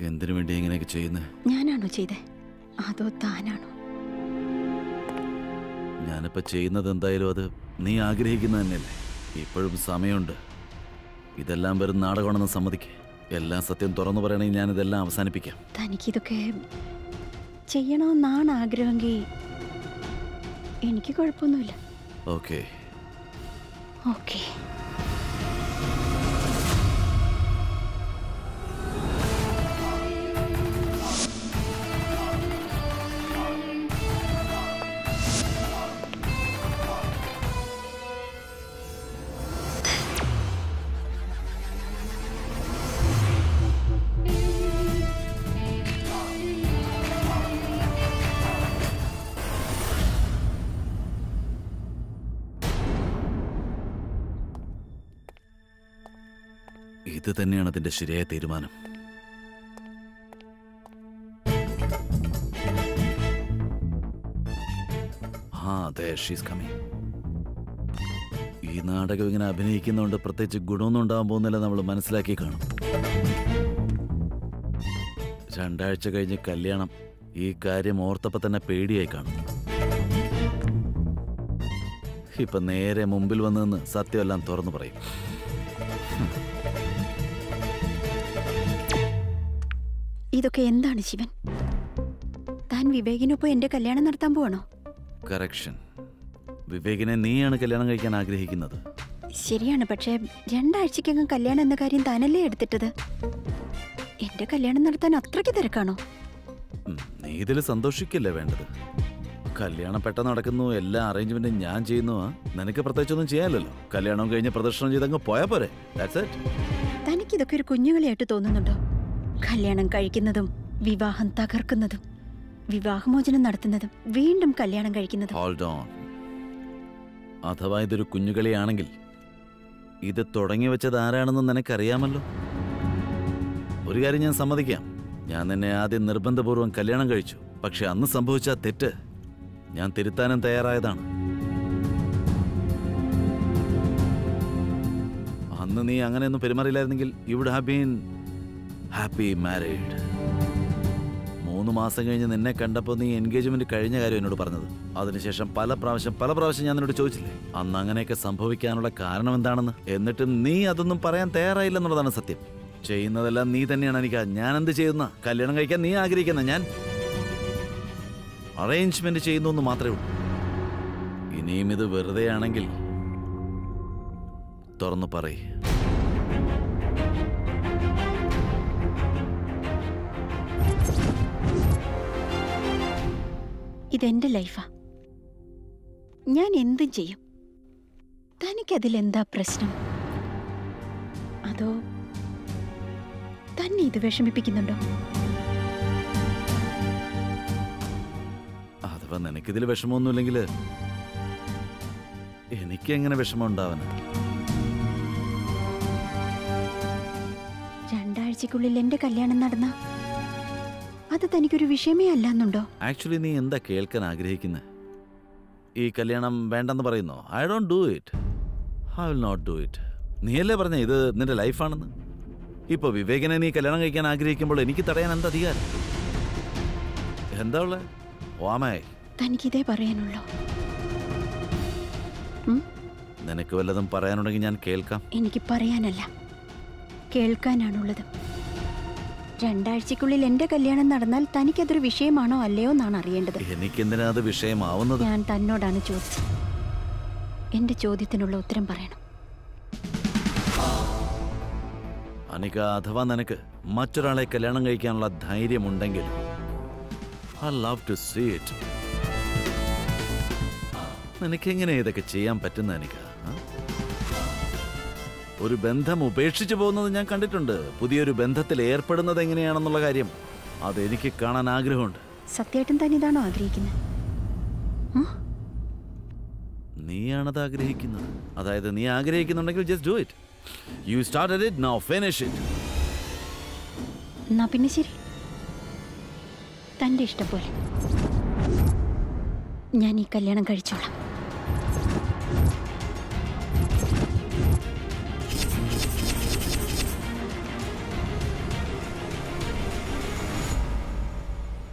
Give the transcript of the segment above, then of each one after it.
എന്തിനു വേണ്ടി ഇങ്ങനെയൊക്കെ ചെയ്യുന്നത് ഞാനാണോ ചെയ്തേ അതോ താനാണോ ഞാനിപ്പോൾ ചെയ്യുന്നത് എന്തായാലും അത് നീ ആഗ്രഹിക്കുന്നത് തന്നെയല്ലേ ഇപ്പോഴും സമയമുണ്ട് ഇതെല്ലാം വെറും നാടകമാണെന്ന് സമ്മതിക്കേ എല്ലാം സത്യം തുറന്നു പറയണമെങ്കിൽ ഞാനിതെല്ലാം അവസാനിപ്പിക്കാം തനിക്കിതൊക്കെ ചെയ്യണമെന്നാണ് ആഗ്രഹമെങ്കിൽ എനിക്ക് കുഴപ്പമൊന്നുമില്ല ഓക്കെ ഓക്കെ ഇത് തന്നെയാണ് അതിന്റെ ശരിയായ തീരുമാനം ആ അതെ ഷീസ് കമ്മിങ് ഈ നാടകം ഇങ്ങനെ അഭിനയിക്കുന്നതുകൊണ്ട് പ്രത്യേകിച്ച് ഗുണമൊന്നും ഉണ്ടാകാൻ പോകുന്നില്ല നമ്മൾ മനസ്സിലാക്കി കാണും രണ്ടാഴ്ച കഴിഞ്ഞ് കല്യാണം ഈ കാര്യം ഓർത്തപ്പോ തന്നെ പേടിയായി കാണും ഇപ്പൊ നേരെ മുമ്പിൽ വന്ന് നിന്ന് സത്യമെല്ലാം തുറന്നു പറയും ഇതൊക്കെ എന്താണ് ശിവൻ താൻ വിവേകിനൊപ്പം എന്റെ കല്യാണം നടത്താൻ പോവാണോ കറക്ഷൻ വിവേകിനെ നീയാണ് കല്യാണം കഴിക്കാൻ ആഗ്രഹിക്കുന്നത് ശരിയാണ് പക്ഷേ രണ്ടാഴ്ചക്കകം കല്യാണം എന്ന കാര്യം താനല്ലേ എടുത്തിട്ടത് എന്റെ കല്യാണം നടത്താൻ അത്രയ്ക്ക് തിരക്കാണോ ഉം, നീ ഇതിൽ സന്തോഷിക്കല്ലേ വേണ്ടത് കല്യാണം പെട്ടെന്ന് നടക്കുന്നു എല്ലാ അറേഞ്ച്മെന്റും ഞാൻ ചെയ്യുന്നു ആ? നിനക്ക് പ്രത്യേകിച്ചൊന്നും ചെയ്യാനില്ലല്ലോ കല്യാണം കഴിഞ്ഞ് പ്രദർശനം ചെയ്തങ്ങ് പോയാ പോരെ That's it. തനിക്കിതൊക്കെ ഒരു കുഞ്ഞുകളിയായിട്ട് തോന്നുന്നുണ്ടോ കല്യാണം കഴിക്കുന്നതും വിവാഹം തകർക്കുന്നതും വിവാഹമോചനം നടത്തുന്നതും വീണ്ടും കല്യാണം കഴിക്കുന്നതും Hold on. അഥവാ ഇതൊരു കുഞ്ഞുകളിയാണെങ്കിൽ ഇത് തുടങ്ങി വെച്ചത് ആരാണെന്ന് നിനക്കറിയാമല്ലോ ഒരു കാര്യം ഞാൻ സമ്മതിക്കാം ഞാൻ നിന്നെ ആദ്യം നിർബന്ധപൂർവ്വം കല്യാണം കഴിച്ചു പക്ഷെ അന്ന് സംഭവിച്ച ആ തെറ്റ് ഞാൻ തിരുത്താനും തയ്യാറായതാണ് അന്ന് നീ അങ്ങനെയൊന്നും പെരുമാറിയില്ലായിരുന്നെങ്കിൽ you would have been happy married മൂന്ന് മാസം കഴിഞ്ഞ് നിന്നെ കണ്ടപ്പോൾ നീ എൻഗേജ്മെന്റ് കഴിഞ്ഞ കാര്യം എന്നോട് പറഞ്ഞത് അതിനുശേഷം പല പ്രാവശ്യം പല പ്രാവശ്യം ഞാൻ നിന്നോട് ചോദിച്ചില്ലേ അന്ന് അങ്ങനെയൊക്കെ സംഭവിക്കാനുള്ള കാരണം എന്താണെന്ന് എന്നിട്ടും നീ അതൊന്നും പറയാൻ തയ്യാറായില്ലെന്നുള്ളതാണ് സത്യം ചെയ്യുന്നതെല്ലാം നീ തന്നെയാണ് എനിക്ക് ഞാൻ എന്ത് ചെയ്യുന്ന കല്യാണം കഴിക്കാൻ നീ ആഗ്രഹിക്കുന്ന ഞാൻ അറേഞ്ച്മെന്റ് ചെയ്യുന്നു എന്ന് മാത്രമേ ഉള്ളൂ ഇനിയും ഇത് വെറുതെ ആണെങ്കിൽ തുറന്നു പറയ് ഇതെന്റെ ലൈഫാ ഞാൻ എന്തും ചെയ്യും തനിക്കതിലെന്താ പ്രശ്നം അതോ തന്നെ ഇത് വിഷമിപ്പിക്കുന്നുണ്ടോ അഥവാ നിനക്കിതിൽ വിഷമമൊന്നുമില്ലെങ്കിൽ എനിക്ക് എങ്ങനെ വിഷമം ഉണ്ടാവാനാ രണ്ടാഴ്ചക്കുള്ളിൽ എന്റെ കല്യാണം നടന്ന അത് തനിക്കൊരു വിഷയമേ അല്ലെന്നുണ്ടോ ആക്ച്വലി നീ എന്താ കേൾക്കാൻ ആഗ്രഹിക്കുന്നത് ഈ കല്യാണം വേണ്ടെന്ന് പറയുന്നോ I don't do it I will not do it നീയല്ലേ പറഞ്ഞ ഇത് നിന്റെ ലൈഫാണെന്ന് ഇപ്പൊ വിവേകനെ നീ കല്യാണം കഴിക്കാൻ ആഗ്രഹിക്കുമ്പോൾ എനിക്ക് തടയാൻ എന്താ അധികാരം എന്താ ഉള്ളത് ഓമായി തനിക്കിതേ പറയാനുള്ളോ ഉം? നിനക്ക് വല്ലതും പറയാനുണ്ടെങ്കിൽ ഞാൻ കേൾക്കാം എനിക്ക് പറയാനല്ല കേൾക്കാനാണുള്ളത് രണ്ടാഴ്ചക്കുള്ളിൽ എന്റെ കല്യാണം നടന്നാൽ തനിക്കതൊരു വിഷയമാണോ അല്ലയോ എന്നാണ് അറിയേണ്ടത് എനിക്കെന്തിനാ അത് വിഷയമാവുന്നത് ഞാൻ തന്നോടാണ് ചോദിച്ചത് എന്റെ ചോദ്യത്തിനുള്ള ഉത്തരം പറയണം അനിക അഥവാ നിനക്ക് മറ്റൊരാളെ കല്യാണം കഴിക്കാനുള്ള ധൈര്യമുണ്ടെങ്കിൽ I love to see it നിനക്കെങ്ങനെ ഇതൊക്കെ ചെയ്യാൻ പറ്റുന്ന അനിക ആ? ഒരു ബന്ധം ഉപേക്ഷിച്ചു പോകുന്നത് ഞാൻ കണ്ടിട്ടുണ്ട് പുതിയൊരു ബന്ധത്തിൽ ഏർപ്പെടുന്നത് എങ്ങനെയാണെന്നുള്ള കാര്യം അതെനിക്ക് കാണാൻ ആഗ്രഹമുണ്ട് സത്യമായിട്ടും താൻ ഇതാണോ ആഗ്രഹിക്കുന്നത് ഉം? നീയാണത് ആഗ്രഹിക്കുന്നത് അതായത് നീ ആഗ്രഹിക്കുന്നുണ്ടെങ്കിൽ just do it you start it now finish it എന്നാ പിന്നെ ശരി തന്റെ ഇഷ്ടം പോലെ ഞാൻ ഈ കല്യാണം കഴിച്ചോളാം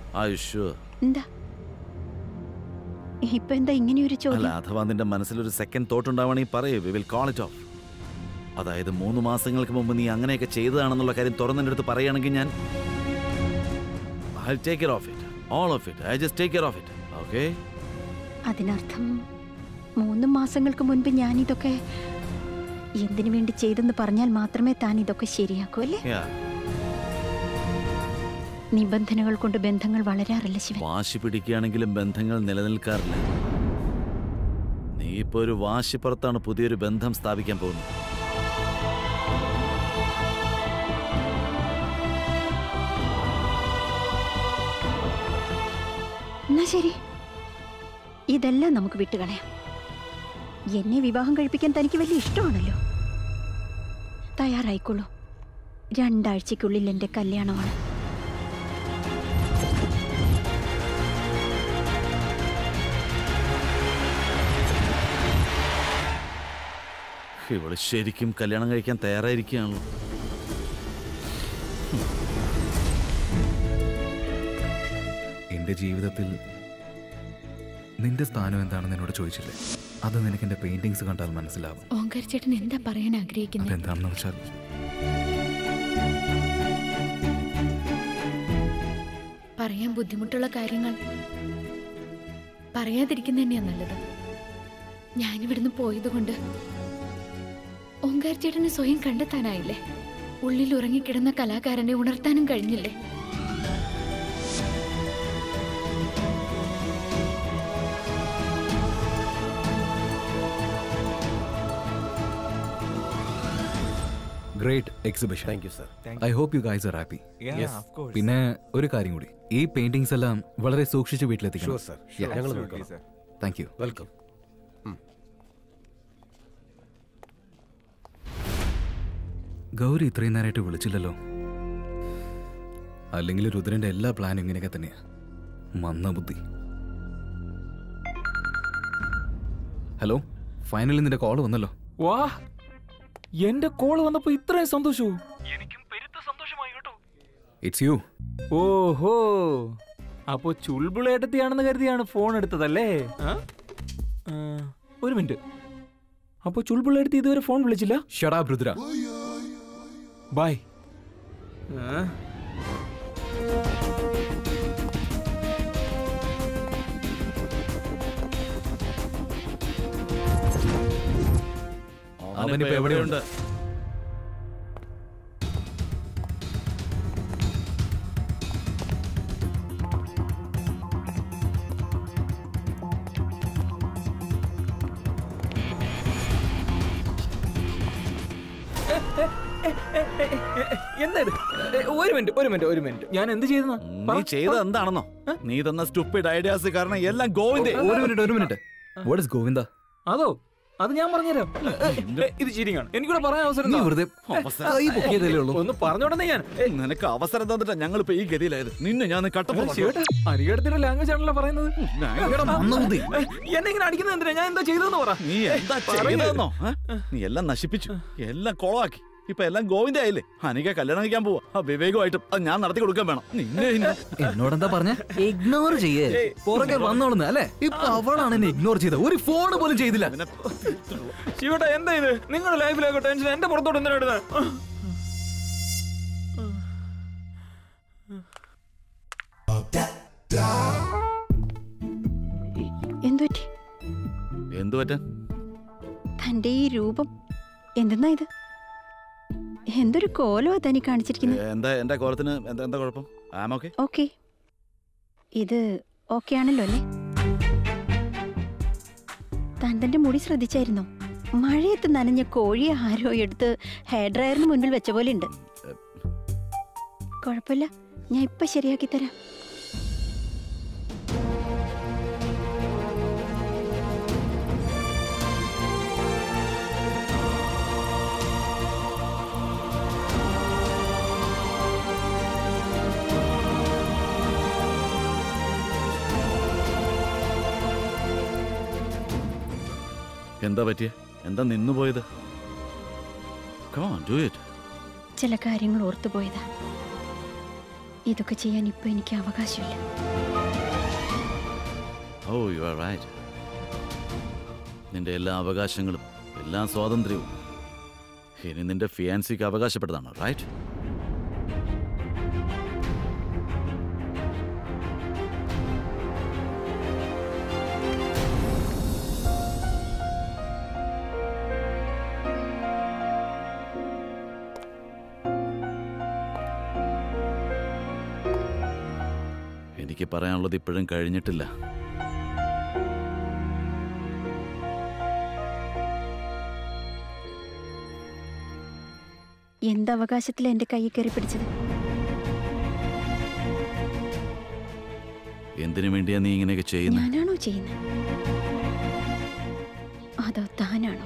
ആയുഷ് എന്താ ഇപ്പൊ എന്താ ഇങ്ങനെയൊരു അല്ല ചോദ്യം അഥവാ നിന്റെ മനസ്സിലൊരു സെക്കൻഡ് തോട്ട് ഉണ്ടാവണമെങ്കിൽ പറയൂ we will call it off അതായത് മൂന്ന് മാസങ്ങൾക്ക് മുമ്പ് നീ അങ്ങനെയൊക്കെ ചെയ്തതാണെന്നുള്ള കാര്യം തുറന്നെൻ്റെ അടുത്ത് പറയുകയാണെങ്കിൽ ഞാൻ I take care of it all of it I just take care of it okay അതിനർത്ഥം മൂന്ന് മാസങ്ങൾക്ക് മുൻപ് ഞാൻ ഇതൊക്കെ എന്തിനു വേണ്ടി ചെയ്തെന്ന് പറഞ്ഞാൽ മാത്രമേ താൻ ഇതൊക്കെ ശരിയാക്കൂ അല്ലേ നിബന്ധനകൾ കൊണ്ട് ബന്ധങ്ങൾ വളരാറില്ല ശിവൻ വാശി പിടിക്കുകയാണെങ്കിലും ബന്ധങ്ങൾ നിലനിൽക്കാറില്ല നീ ഇപ്പൊ ഒരു വാശിപ്പുറത്താണ് പുതിയൊരു ബന്ധം സ്ഥാപിക്കാൻ പോകുന്നത് എന്നാ ശരി ഇതെല്ലാം നമുക്ക് വിട്ടുകളയാം എന്നെ വിവാഹം കഴിപ്പിക്കാൻ തനിക്ക് വലിയ ഇഷ്ടമാണല്ലോ തയ്യാറായിക്കോളൂ രണ്ടാഴ്ചക്കുള്ളിൽ എൻ്റെ കല്യാണമാണ് ഇവള് ശരിക്കും കല്യാണം കഴിക്കാൻ തയ്യാറായിരിക്കുകയാണല്ലോ എൻ്റെ ജീവിതത്തിൽ നിന്റെ സ്ഥാനം എന്താണെന്ന് എന്നോട് ചോദിച്ചില്ലേ അത് നിനക്ക് എൻ്റെ പെയിന്റിങ്സ് കണ്ടാൽ മനസ്സിലാവും ഓങ്കാർ ചേട്ടൻ എന്താ പറയാൻ ആഗ്രഹിക്കുന്നത് അതെന്താണെന്ന് വെച്ചാൽ പറയാൻ ബുദ്ധിമുട്ടുള്ള കാര്യങ്ങൾ പറയാതിരിക്കുന്ന തന്നെയാ നല്ലത് ഞാനിവിടുന്ന് പോയതുകൊണ്ട് ഓങ്കാർ ചേട്ടന് സ്വയം കണ്ടെത്താനായില്ലേ ഉള്ളിൽ ഉറങ്ങിക്കിടന്ന കലാകാരനെ ഉണർത്താനും കഴിഞ്ഞില്ലേ great exhibition thank you sir I hope you guys are happy Yes, of course. പിന്നെ ഒരു കാര്യം കൂടി ഈ പെയിന്റിങ്സ് എല്ലാം വളരെ സൂക്ഷിച്ച് വീട്ടിലെത്തിക്കണം ഷുവർ സർ ഞങ്ങൾ നോക്കാം താങ്ക് യു വെൽക്കം ഗൗരി ഇത്രയും നേരമായിട്ട് വിളിച്ചില്ലല്ലോ അല്ലെങ്കിൽ രുദ്രന്റെ എല്ലാ പ്ലാനും ഇങ്ങനെയൊക്കെ തന്നെയാ മന്ന ബുദ്ധി ഹലോ ഫൈനലി നിന്റെ കോൾ വന്നല്ലോ വാ എന്റെ കോള് വന്നപ്പോ ഇത്രയും സന്തോഷവും ഇറ്റ്സ് യു ഓഹോ അപ്പോ ചുൾബുളേട്ടത്തിയാണെന്ന് കരുതിയാണ് ഫോൺ എടുത്തതല്ലേ ആ? ആ, ഒരു മിനിറ്റ് അപ്പോ ചുൾബുളേട്ടത്തി ഇതുവരെ ഫോൺ വിളിച്ചില്ല ഷടാ രുദ്ര ബൈ അവനിപ്പോ എവിടെയുണ്ട് എന്താ ഇത് ഏ, ഒരു മിനിറ്റ് ഒരു മിനിറ്റ് ഒരു മിനിറ്റ് ഞാൻ എന്ത് ചെയ്തെന്നാ നീ ചെയ്തത് എന്താണെന്നോ നീ തന്ന സ്റ്റുപ്പിഡ് ഐഡിയാസ് കാരണം എല്ലാം ഗോവിന്റെ ഒരു മിനിറ്റ് ഒരു മിനിറ്റ് വാട്ട് ഇസ് ഗോവിന്ദ അതോ അത് ഞാൻ പറഞ്ഞുതരാം ഏ, ഇത് ചീറ്റിങ്ങാണ് എനിക്കൂടെ പറയാൻ അവസരം നീ താ. വെറുതെ കൈ പൊക്കിയതല്ലേ ഉള്ളൂ ഒന്ന് പറഞ്ഞോടനെ ഞാൻ ഏ, നിനക്ക് അവസരം തന്നിട്ടാ ഞങ്ങൾ ഇപ്പൊ ഈ ഗതിയിലായത് നിന്നെ ഞാൻ കട്ടപ്പോ ശിവേട്ടാ, അരികടത്തിന്റെ ലാംഗ്വേജ് ആണല്ലോ പറയുന്നത് മന്ദബുദ്ധി. ഏ, എന്നെ ഇങ്ങനെ അടിക്കുന്നത് എന്തിനാ ഞാൻ എന്താ ചെയ്തതെന്ന് പറ നീ എന്താ പറയ്. ചെയ്തതെന്നോ ഏ? നീ എല്ലാം നശിപ്പിച്ചു എല്ലാം കൊളവാക്കി ഇപ്പൊ എല്ലാം ഗോവിന്ദ ആയില്ലേ അനിക കല്യാണം കഴിക്കാൻ പോവാ ആ വിവേകമായിട്ടും അത് ഞാൻ നടത്തി കൊടുക്കാൻ വേണം നിന്നെ ഇന്ന് എന്നോടെന്താ പറഞ്ഞ ഇഗ്നോർ ചെയ്യേ പുറകെ വന്നോളുന്നു അല്ലെ ഇപ്പൊ അവളാണ് എന്നെ ഇഗ്നോർ ചെയ്തത് ഒരു ഫോൺ പോലും ചെയ്തില്ല ശിവട്ട എന്താ ഇത് നിങ്ങളുടെ ലൈഫിലൊക്കെ ടെൻഷൻ എന്റെ പുറത്തോട്ട് എന്തിനാ ഇടുന്നത് എന്തുപറ്റി എന്തു പറ്റാൻ തന്റെ ഈ രൂപം എന്തെന്നാ ഇത് എന്തൊരു കോലമാ തനി കാണിച്ചിരിക്കുന്നത് എന്താ എന്റെ കോലത്തിന് എന്താ എന്താ കുഴപ്പം ആം ഓക്കെ ഓക്കെ ഇത് ഓക്കെ ആണല്ലോ അല്ലേ താൻ തന്റെ മുടി ശ്രദ്ധിച്ചായിരുന്നോ മഴയത്ത് നനഞ്ഞ കോഴിയെ ആരോ എടുത്ത് ഹെയർ ഡ്രയറിന് മുൻപിൽ വെച്ച പോലെ ഉണ്ട് കുഴപ്പമില്ല ഞാൻ ഇപ്പൊ ശരിയാക്കി തരാം എന്താ പറ്റിയ എന്താ നിന്നു പോയത് ഡു ഇറ്റ് ചില കാര്യങ്ങൾ ഓർത്തുപോയതാ ഇതൊക്കെ ചെയ്യാൻ ഇപ്പൊ എനിക്ക് അവകാശമില്ല ഓ യു ആർ റൈറ്റ് നിന്റെ എല്ലാ അവകാശങ്ങളും എല്ലാ സ്വാതന്ത്ര്യവും ഇനി നിന്റെ ഫിയാൻസിക്ക് അവകാശപ്പെട്ടതാണ് റൈറ്റ് എനിക്ക് പറയാനുള്ളത് ഇപ്പോഴും കഴിഞ്ഞിട്ടില്ല എന്ത് അവകാശത്തിൽ എന്റെ കൈ കയറി പിടിച്ചത് എന്തിനു വേണ്ടിയാ നീ ഇങ്ങനെയൊക്കെ ചെയ്യുന്നത് ഞാനാണോ ചെയ്യുന്നത് അതോ താനാണോ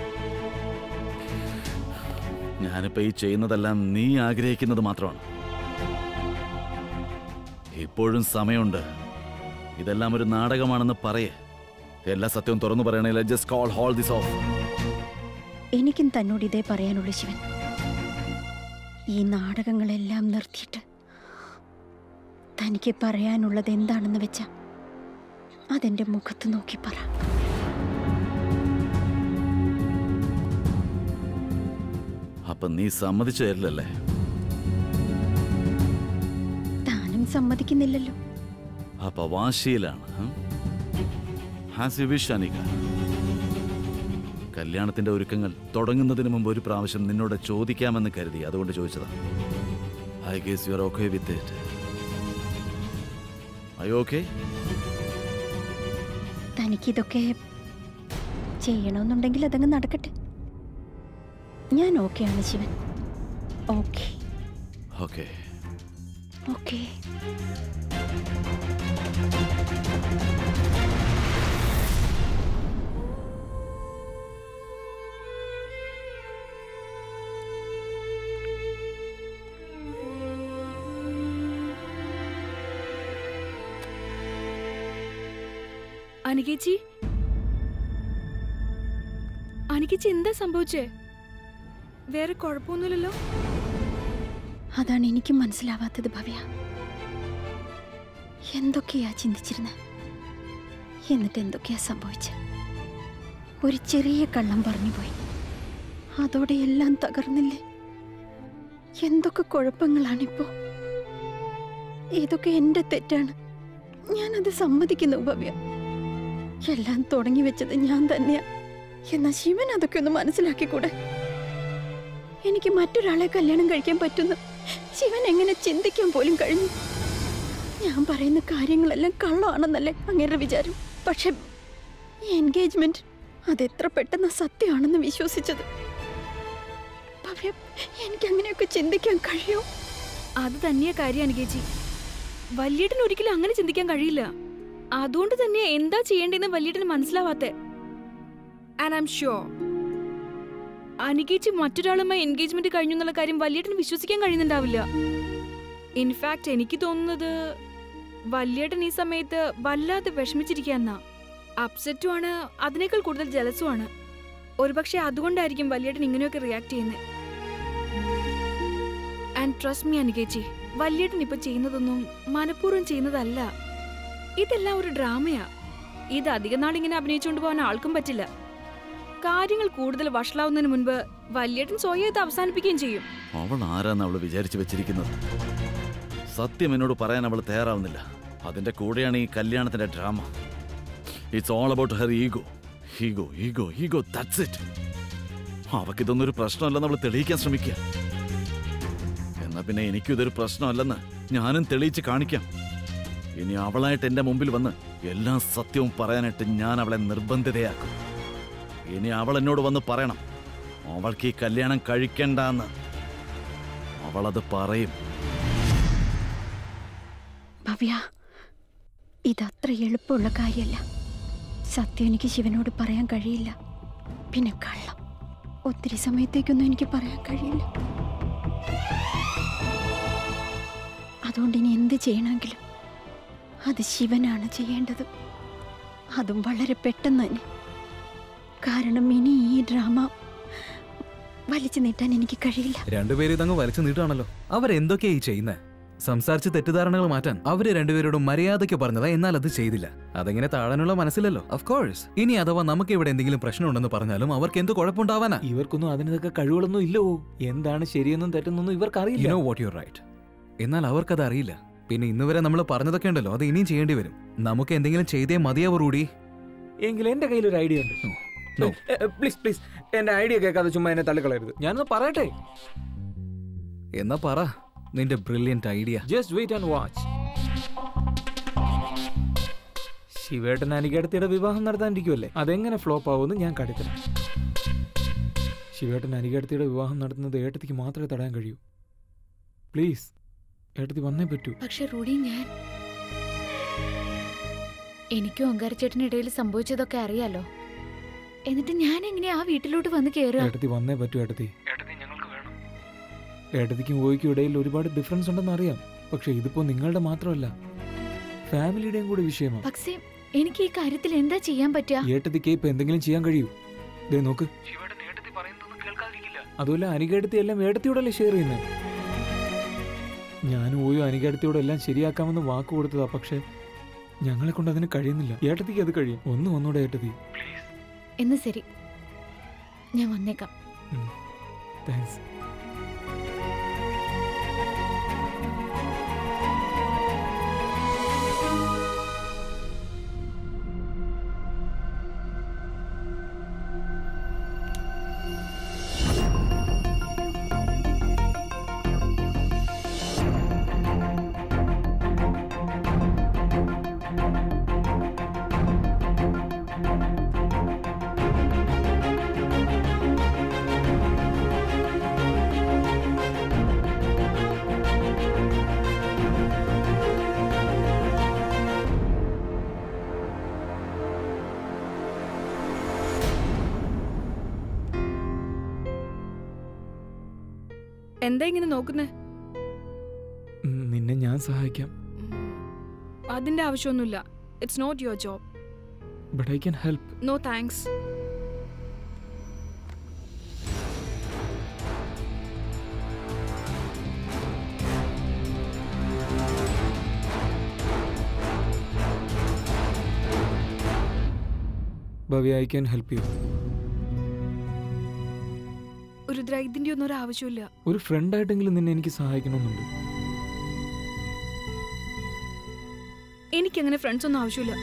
ഞാനിപ്പോ ഈ ചെയ്യുന്നതെല്ലാം നീ ആഗ്രഹിക്കുന്നത് മാത്രമാണ് ഇപ്പോഴും സമയമുണ്ട് ഇതെല്ലാം ഒരു നാടകമാണെന്ന് പറയേ എല്ലാ സത്യവും തുറന്നു പറയണേ just call whole this off എനിക്കും തന്നോട് ഇതേ പറയാനുള്ളൂ ശിവൻ ഈ നാടകങ്ങളെല്ലാം നിർത്തിയിട്ട് തനിക്ക് പറയാനുള്ളത് എന്താണെന്ന് വെച്ചാ അതെന്റെ മുഖത്ത് നോക്കി പറ അപ്പൊ നീ സമ്മതിച്ചു തരില്ലല്ലേ താനും സമ്മതിക്കുന്നില്ലല്ലോ അപ്പൊ വാശിയിലാണ് ഹാസ് യു വിഷ് അനിക കല്യാണത്തിന്റെ ഒരുക്കങ്ങൾ തുടങ്ങുന്നതിന് മുമ്പ് ഒരു പ്രാവശ്യം നിന്നോട് ചോദിക്കാമെന്ന് കരുതി അതുകൊണ്ട് ചോദിച്ചതാ I guess you are okay with it I okay തനിക്കിതൊക്കെ ചെയ്യണമെന്നുണ്ടെങ്കിൽ അതങ്ങ് നടക്കട്ടെ ഞാൻ ഓക്കെയാണ് ശിവൻ ഓക്കെ ഓക്കെ ഓക്കെ അനികേച്ചി അനികേച്ചി എന്താ സംഭവിച്ചേ വേറെ കുഴപ്പമൊന്നുമില്ലല്ലോ അതാണ് എനിക്കും മനസ്സിലാവാത്തത് ഭവ്യ എന്തൊക്കെയാ ചിന്തിച്ചിരുന്നത് എന്നിട്ട് എന്തൊക്കെയാ സംഭവിച്ചത് ഒരു ചെറിയ കള്ളം പറഞ്ഞു പോയി അതോടെ എല്ലാം തകർന്നില്ലേ എന്തൊക്കെ കുഴപ്പങ്ങളാണിപ്പോ ഇതൊക്കെ എന്റെ തെറ്റാണ് ഞാനത് സമ്മതിക്കുന്നു ഭവ്യ എല്ലാം തുടങ്ങി വെച്ചത് ഞാൻ തന്നെയാ എന്നാ ശിവൻ അതൊക്കെ ഒന്ന് മനസ്സിലാക്കിക്കൂടെ എനിക്ക് മറ്റൊരാളെ കല്യാണം കഴിക്കാൻ പറ്റുന്നു ശിവൻ എങ്ങനെ ചിന്തിക്കാൻ പോലും കഴിഞ്ഞു ഞാൻ പറയുന്ന കാര്യങ്ങളെല്ലാം കള്ളമാണെന്നല്ലേ അങ്ങേരുടെ വിചാരം പക്ഷെ എൻഗേജ്മെന്റ് അതെത്ര പെട്ടെന്ന് സത്യമാണെന്ന് വിശ്വസിച്ചത് ഭവ്യ എനിക്ക് അങ്ങനെയൊക്കെ ചിന്തിക്കാൻ കഴിയോ അത് തന്നെയാ കാര്യം അനികേച്ചി വല്യേട്ടന് ഒരിക്കലും അങ്ങനെ ചിന്തിക്കാൻ കഴിയില്ല അതുകൊണ്ട് തന്നെ എന്താ ചെയ്യേണ്ടതെന്ന് വല്യേട്ടന് മനസ്സിലാവാത്തെ ആൻഡ് ഐ എം ഷുവർ അനികേച്ചി മറ്റൊരാളുമായി എൻഗേജ്മെന്റ് കഴിഞ്ഞു എന്നുള്ള കാര്യം വല്യേട്ടന് വിശ്വസിക്കാൻ കഴിയുന്നുണ്ടാവില്ല ഇൻഫാക്ട് എനിക്ക് തോന്നുന്നത് വല്യേട്ടൻ ഈ സമയത്ത് വല്ലാതെ വിഷമിച്ചിരിക്കാന്നാ അപ്സെറ്റും ആണ് അതിനേക്കാൾ കൂടുതൽ ജലസുമാണ് ഒരുപക്ഷെ അതുകൊണ്ടായിരിക്കും വല്യേട്ടൻ ഇങ്ങനെയൊക്കെ റിയാക്ട് ചെയ്യുന്നത് ആൻഡ് ട്രസ്റ്റ് മീ അനികേച്ചി വല്യേട്ടൻ ഇപ്പൊ ചെയ്യുന്നതൊന്നും മനഃപൂർവ്വം ചെയ്യുന്നതല്ല ഇതെല്ലാം ഒരു ഡ്രാമയാ ഇത് അധിക നാൾ ഇങ്ങനെ അഭിനയിച്ചുകൊണ്ട് പോകാൻ ആൾക്കും പറ്റില്ല കാര്യങ്ങൾ കൂടുതൽ വഷളാവുന്നതിന് മുൻപ് വല്യേട്ടൻ സ്വയം ഇത് അവസാനിപ്പിക്കുകയും ചെയ്യും അവൾ ആരാന്ന് അവൾ വിചാരിച്ചു വെച്ചിരിക്കുന്നത് സത്യം എന്നോട് പറയാൻ അവൾ തയ്യാറാവുന്നില്ല അതിന്റെ കൂടെയാണ് ഈ കല്യാണത്തിന്റെ drama it's all about her ego ego ego ego that's it അവക്കിതൊന്നും ഒരു പ്രശ്നമല്ലെന്ന് അവൾ തെളിയിക്കാൻ ശ്രമിക്കുക എന്നാ പിന്നെ എനിക്കും ഇതൊരു പ്രശ്നമല്ലെന്ന് ഞാനും തെളിയിച്ച് കാണിക്കാം ഇനി അവളായിട്ട് എന്റെ മുമ്പിൽ വന്ന് എല്ലാ സത്യവും പറയാനായിട്ട് ഞാൻ അവളെ നിർബന്ധിതയാക്കും ഇനി അവൾ എന്നോട് വന്ന് പറയണം അവൾക്ക് ഈ കല്യാണം കഴിക്കണ്ടെന്ന് അവളത് പറയും ഭവ്യ ഇതത്ര എളുപ്പമുള്ള കാര്യമല്ല സത്യം എനിക്ക് ശിവനോട് പറയാൻ കഴിയില്ല പിന്നെ കള്ളം ഒത്തിരി സമയത്തേക്കൊന്നും എനിക്ക് പറയാൻ കഴിയില്ല അതുകൊണ്ട് ഇനി എന്ത് ചെയ്യണമെങ്കിലും അത് ശിവനാണ് ചെയ്യേണ്ടത് അതും വളരെ പെട്ടെന്ന് തന്നെ കാരണം ഇനി ഈ ഡ്രാമ വലിച്ചു നീട്ടാൻ എനിക്ക് കഴിയില്ല രണ്ടുപേരും ഇതങ്ങ് വലിച്ചു നീട്ടാണല്ലോ അവരെന്തൊക്കെയാ ഈ ചെയ്യുന്നത് സംസാരിച്ച് തെറ്റിദ്ധാരണകൾ മാറ്റാൻ അവര് രണ്ടുപേരോടും മര്യാദയ്ക്ക് പറഞ്ഞതാ എന്നാൽ അത് ചെയ്തില്ല അതെങ്ങനെ താഴാനുള്ള മനസ്സിലല്ലോ ഓഫ് കോഴ്സ് ഇനി അഥവാ നമുക്ക് ഇവിടെ എന്തെങ്കിലും പ്രശ്നമുണ്ടെന്ന് പറഞ്ഞാലും അവർക്ക് എന്ത് കുഴപ്പമുണ്ടാവാനാ ഇവർക്കൊന്നും അതിനൊക്കെ കഴിവുകളൊന്നും ഇല്ലോ എന്താണ് ശരിയെന്നും തെറ്റെന്നൊന്നും ഇവർക്ക് യു അറിയില്ല നോ വാട്ട് യു റൈറ്റ് എന്നാൽ അവർക്കത് അറിയില്ല പിന്നെ ഇന്ന് വരെ നമ്മൾ പറഞ്ഞതൊക്കെ ഉണ്ടല്ലോ അത് ഇനിയും ചെയ്യേണ്ടി വരും നമുക്ക് എന്തെങ്കിലും ചെയ്തേ മതിയാവൂ റൂഡി എങ്കിൽ എന്റെ കയ്യിൽ ഒരു ഐഡിയ ഉണ്ട് No. പ്ലീസ് പ്ലീസ് എന്റെ ഐഡിയ കേൾക്കാതെ ചുമ്മാ എന്നെ തള്ളിക്കളയരുത് ഞാനൊന്ന് പറയട്ടെ എന്നാ പറ നിന്റെ brilliant idea just wait and watch ശിവേട്ടൻ അനികടത്തിയുടെ വിവാഹം നടത്താനിരിക്കുമല്ലേ അതെങ്ങനെ ഫ്ലോപ്പ് ആവുമെന്ന് ഞാൻ കാട്ടിത്തരാം ശിവേട്ടൻ അനികടത്തിയുടെ വിവാഹം നടത്തുന്നത് ഏട്ടത്തിക്ക് മാത്രമേ തടയാൻ കഴിയൂ പ്ലീസ് ഏട്ടത്തി വന്നേ പറ്റൂ പക്ഷെ റൂഡി ഞാൻ എനിക്കും ഓങ്കാരച്ചേട്ടനിടയിൽ സംഭവിച്ചതൊക്കെ അറിയാലോ എന്നിട്ട് ഞാൻ എങ്ങനെയാ ആ വീട്ടിലോട്ട് വന്ന് കയറുക ഏട്ടത്തി വന്നേ പറ്റൂ ഏട്ടത്തി ഏട്ടത്തി ഞങ്ങൾക്ക് വേണം ഏട്ടത്തിക്കും ഓയ്ക്കും ഇടയിൽ ഒരുപാട് ഡിഫറൻസ് ഉണ്ടെന്ന് അറിയാം പക്ഷെ ഇതിപ്പോ നിങ്ങളുടെ മാത്രമല്ല ഫാമിലിയുടെയും കൂടി വിഷയമാണ് പക്ഷേ എനിക്ക് ഈ കാര്യത്തിൽ എന്താ ചെയ്യാൻ പറ്റുക ഏട്ടത്തിക്ക് ഇപ്പൊ എന്തെങ്കിലും ചെയ്യാൻ കഴിയൂ ദേ നോക്ക് അതുപോലെ അനികേടത്തി എല്ലാം ഏടത്തിയോടല്ലേ ഷെയർ ചെയ്യുന്നത് ഞാനും ഓയോ അനികേടത്തിയോടെല്ലാം ശരിയാക്കാമെന്ന് വാക്ക് കൊടുത്തതാ പക്ഷെ ഞങ്ങളെ കൊണ്ട് അതിന് കഴിയുന്നില്ല ഏട്ടത്തിക്ക് അത് കഴിയും ഒന്ന് വന്നൂടെ ഏട്ടത്തി എന്ന് ശരി ഞാൻ വന്നേക്കാം താങ്ക്സ് എന്താ ഇങ്ങനെ നോക്കുന്നേ നിന്നെ ഞാൻ സഹായിക്കാം അതിന്റെ ആവശ്യമൊന്നുമില്ല it's not your job but I can help no thanks Bhavya I can help you Rudra ഇതിന്റെ ഒന്നും ഒരു ആവശ്യമില്ല ഒരു ഫ്രണ്ടായിട്ടെങ്കിലും നിന്നെ എനിക്ക് സഹായിക്കണമെന്നുണ്ട് എനിക്കങ്ങനെ ഫ്രണ്ട്സ് ഒന്നും ആവശ്യമില്ല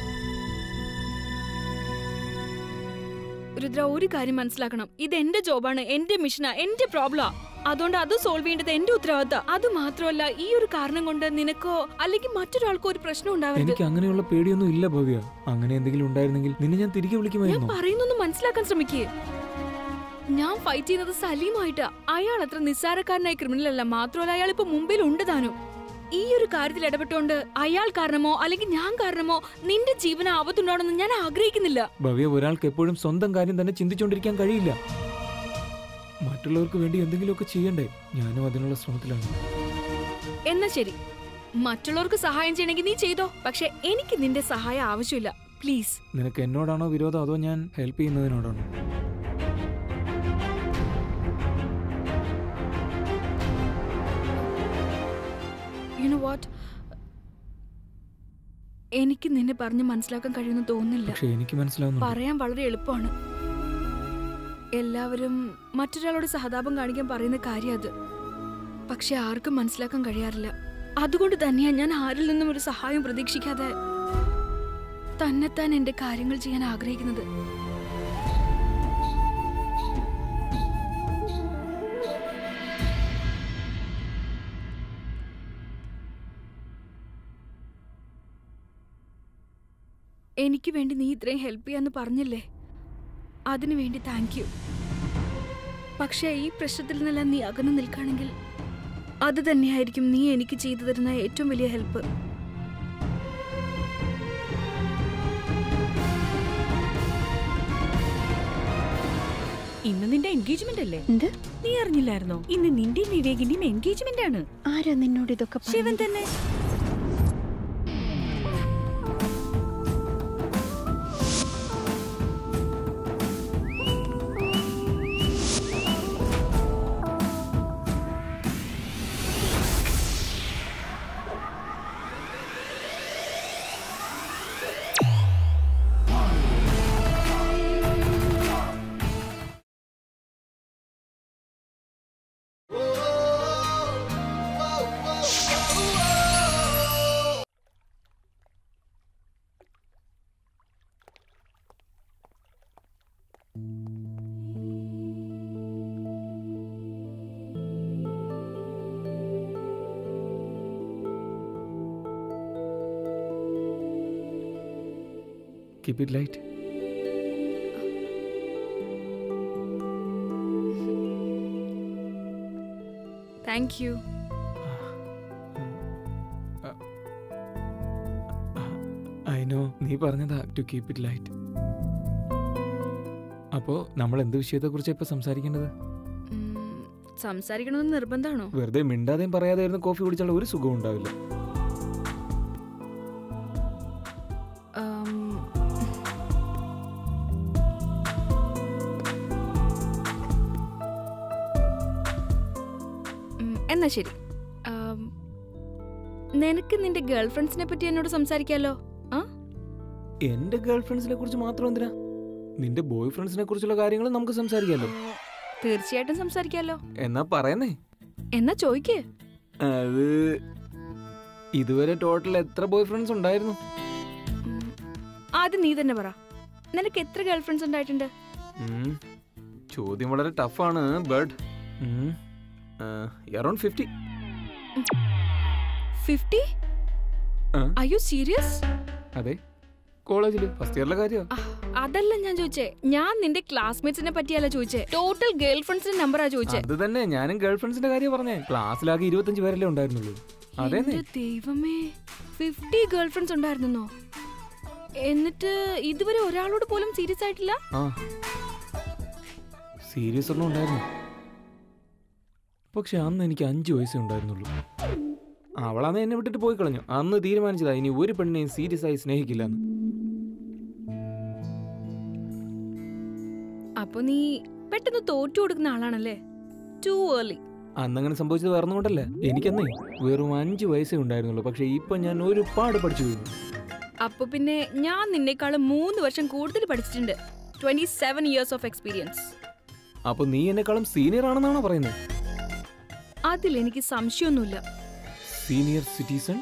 രുദ്ര ഒരു കാര്യം മനസ്സിലാക്കണം ഇത് എന്റെ ജോബാണ് എന്റെ മിഷനാ എന്റെ പ്രോബ്ലാ അതുകൊണ്ട് അത് സോൾവ് ചെയ്യേണ്ടത് എന്റെ ഉത്തരവാദിത്ത അത് മാത്രമല്ല ഈ ഒരു കാരണം കൊണ്ട് നിനക്കോ അല്ലെങ്കിൽ മറ്റൊരാൾക്കോ ഒരു പ്രശ്നം ഉണ്ടാവരുത് എനിക്ക് അങ്ങനെയുള്ള പേടിയൊന്നും ഇല്ല ഭവ്യ അങ്ങനെ എന്തെങ്കിലും ഉണ്ടായിരുന്നെങ്കിൽ നിന്നെ ഞാൻ തിരികെ ഞാൻ വിളിക്കുമായിരുന്നു പറയുന്നൊന്ന് മനസ്സിലാക്കാൻ ശ്രമിക്കേ ഞാൻ ഫൈറ്റ് ചെയ്യുന്നത് സലീമായിട്ടാ അയാൾ അത്ര നിസ്സാരക്കാരനായ ക്രിമിനൽ അല്ല മാത്രമല്ല അയാൾ ഇപ്പൊ മുമ്പിൽ ഉണ്ട് താനും ഈ ഒരു കാര്യത്തിൽ ഇടപെട്ടുകൊണ്ട് അയാൾ കാരണമോ അല്ലെങ്കിൽ ഞാൻ കാരണമോ നിന്റെ ജീവന ആപത്തുണ്ടാവണമെന്ന് ഞാൻ ആഗ്രഹിക്കുന്നില്ല ഭവ്യ ഒരാൾക്ക് എപ്പോഴും സ്വന്തം കാര്യം തന്നെ ചിന്തിച്ചുകൊണ്ടിരിക്കാൻ കഴിയില്ല മറ്റുള്ളവർക്ക് വേണ്ടി എന്തെങ്കിലുമൊക്കെ ചെയ്യണ്ടേ ഞാനും അതിനുള്ള ശ്രമത്തിലാണ് എന്നാ ശരി മറ്റുള്ളവർക്ക് സഹായം ചെയ്യണമെങ്കിൽ നീ ചെയ്തോ പക്ഷെ എനിക്ക് നിന്റെ സഹായം ആവശ്യമില്ല പ്ലീസ് നിനക്ക് എന്നോടാണോ വിരോധം അതോ ഞാൻ ഹെൽപ്പ് ചെയ്യുന്നതിനോടാണോ യുനോ വാട്ട് എനിക്ക് നിന്നെ പറഞ്ഞ് മനസ്സിലാക്കാൻ കഴിയുമെന്ന് തോന്നുന്നില്ല പക്ഷെ എനിക്ക് മനസ്സിലാവുന്നുണ്ട് പറയാൻ വളരെ എളുപ്പമാണ് എല്ലാവരും മറ്റൊരാളോട് സഹതാപം കാണിക്കാൻ പറയുന്ന കാര്യം അത് പക്ഷെ ആർക്കും മനസ്സിലാക്കാൻ കഴിയാറില്ല അതുകൊണ്ട് തന്നെയാ ഞാൻ ആരിൽ നിന്നും ഒരു സഹായം പ്രതീക്ഷിക്കാതെ തന്നെത്താൻ എന്റെ കാര്യങ്ങൾ ചെയ്യാൻ ആഗ്രഹിക്കുന്നത് എനിക്ക് വേണ്ടി നീ ഇത്രയും ഹെൽപ്പ് ചെയ്യാന്ന് പറഞ്ഞില്ലേ അതിനു വേണ്ടി താങ്ക് യു പക്ഷേ ഈ പ്രശ്നത്തിൽ നിന്നെല്ലാം നീ അകന്നു നിൽക്കുകയാണെങ്കിൽ അത് തന്നെയായിരിക്കും നീ എനിക്ക് ചെയ്തു തരുന്ന ഏറ്റവും വലിയ ഹെൽപ്പ് ഇന്ന് നിന്റെ എൻഗേജ്മെന്റ് അല്ലേ എന്ത് നീ അറിഞ്ഞില്ലായിരുന്നോ ഇന്ന് നിന്റെയും വിവേകിന്റെയും എൻഗേജ്മെന്റ് ആണ് ആരാ നിന്നോട് ഇതൊക്കെ ശിവൻ പറഞ്ഞത്? തന്നെ keep it light thank you I know നീ പറഞ്ഞതാ ടു കീപ് ഇറ്റ് ലൈറ്റ് അപ്പോ നമ്മൾ എന്ത് വിഷയത്തെ കുറിച്ച് ഇപ്പൊ സംസാരിക്കേണ്ടത് സംസാരിക്കണമെന്ന് നിർബന്ധമാണോ വെറുതെ മിണ്ടാതെയും പറയാതെയായിരുന്നു കോഫി കുടിച്ചാൽ ഒരു സുഖവും ഉണ്ടാവില്ല ഉം, ഉം, എന്നാ ശരി ഉം, നിനക്ക് നിന്റെ ഗേൾ ഫ്രണ്ട്സിനെ പറ്റി എന്നോട് സംസാരിക്കാലോ ആ എന്റെ ഗേൾ ഫ്രണ്ട്സിനെ കുറിച്ച് മാത്രം എന്തിനാ നിന്റെ ബോയ് ഫ്രണ്ട്സിനെ കുറിച്ചുള്ള കാര്യങ്ങൾ നമുക്ക് സംസാരിക്കാമല്ലോ തീർച്ചയായിട്ടും സംസാരിക്കാലോ എന്നാ പറയുന്നേ എന്നാ ചോദിക്കേ അത് ഇതുവരെ ടോട്ടൽ എത്ര ബോയ് ഫ്രണ്ട്സ് ഉണ്ടായിരുന്നു ഉം, ആദ്യം നീ തന്നെ പറ നിനക്ക് എത്ര ഗേൾ ഫ്രണ്ട്സ് ഉണ്ടായിട്ടുണ്ട് ഉം. ചോദ്യം വളരെ ടഫാണ് but around fifty fifty ah. I you serious അതെ കോളേജിൽ ഫസ്റ്റ് ഇയറിലെ കാര്യം അതല്ല ഞാൻ ചോദിച്ചേ ഞാൻ നിന്റെ ക്ലാസ്മേറ്റ്സിനെ പറ്റിയല്ല ചോദിച്ചേ ടോട്ടൽ ഗേൾ ഫ്രണ്ട്സിന്റെ നമ്പറാ ചോദിച്ചേ അത് തന്നെ ഞാനും ഗേൾ ഫ്രണ്ട്സിന്റെ കാര്യം പറഞ്ഞേ ക്ലാസ്സിലാകെ ഇരുപത്തഞ്ച് പേരല്ലേ ഉണ്ടായിരുന്നുള്ളൂ അതെ എന്റെ ദൈവമേ ഫിഫ്റ്റി ഗേൾ ഫ്രണ്ട്സ് ഉണ്ടായിരുന്നോ എന്നിട്ട് ഇതുവരെ ഒരാളോട് പോലും സീരിയസ് ആയിട്ടില്ല ആ സീരിയസ് ഒന്നും ഉണ്ടായിരുന്നു പക്ഷെ അന്ന് എനിക്ക് അഞ്ച് വയസ്സേ ഉണ്ടായിരുന്നുള്ളൂ അവളന്ന് എന്നെ വിട്ടിട്ട് പോയി കളഞ്ഞു അന്ന് തീരുമാനിച്ചതാ ഇനി ഒരു പെണ്ണിനെയും സീരിയസ് ആയി സ്നേഹിക്കില്ല എന്ന് അപ്പൊ നീ പെട്ടെന്ന് തോറ്റു കൊടുക്കുന്ന ആളാണല്ലേ ടു ഏർലി അന്നങ്ങനെ സംഭവിച്ചത് വേറൊന്നുകൊണ്ടല്ല എനിക്കന്നേ വെറും അഞ്ച് വയസ്സേ ഉണ്ടായിരുന്നുള്ളൂ പക്ഷെ ഇപ്പൊ ഞാൻ ഒരുപാട് പഠിച്ചു കഴിഞ്ഞു അപ്പൊ പിന്നെ ഞാൻ നിന്നേക്കാളും മൂന്ന് വർഷം കൂടുതൽ പഠിച്ചിട്ടുണ്ട് twenty seven years of experience അപ്പൊ നീ എന്നെക്കാളും സീനിയർ ആണെന്നാണോ പറയുന്നത് അതിൽ എനിക്ക് സംശയമൊന്നുമില്ല സീനിയർ സിറ്റിസൺ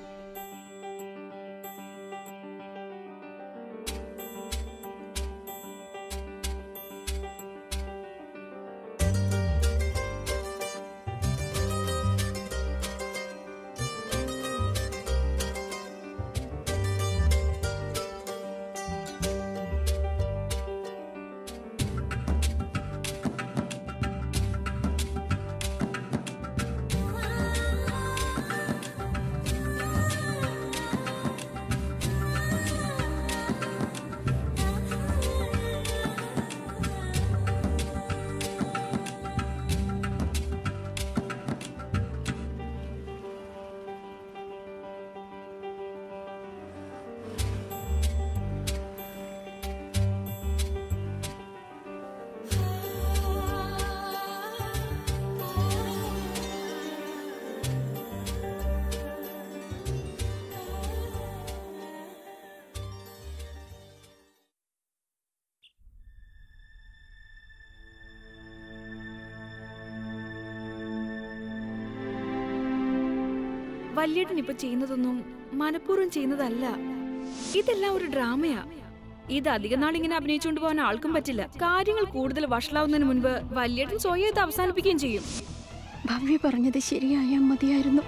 വല്യേട്ടൻ ഇപ്പൊ ചെയ്യുന്നതൊന്നും മനഃപൂർവ്വം ചെയ്യുന്നതല്ല ഇതെല്ലാം ഒരു ഡ്രാമയാ ഇത് അധിക നാൾ ഇങ്ങനെ അഭിനയിച്ചുകൊണ്ട് പോകാൻ ആൾക്കും പറ്റില്ല കാര്യങ്ങൾ കൂടുതൽ വഷളാവുന്നതിന് മുൻപ് വല്യേട്ടൻ സ്വയം ഇത് അവസാനിപ്പിക്കുകയും ചെയ്യും ഭവ്യ പറഞ്ഞത് ശരിയായാൽ മതിയായിരുന്നു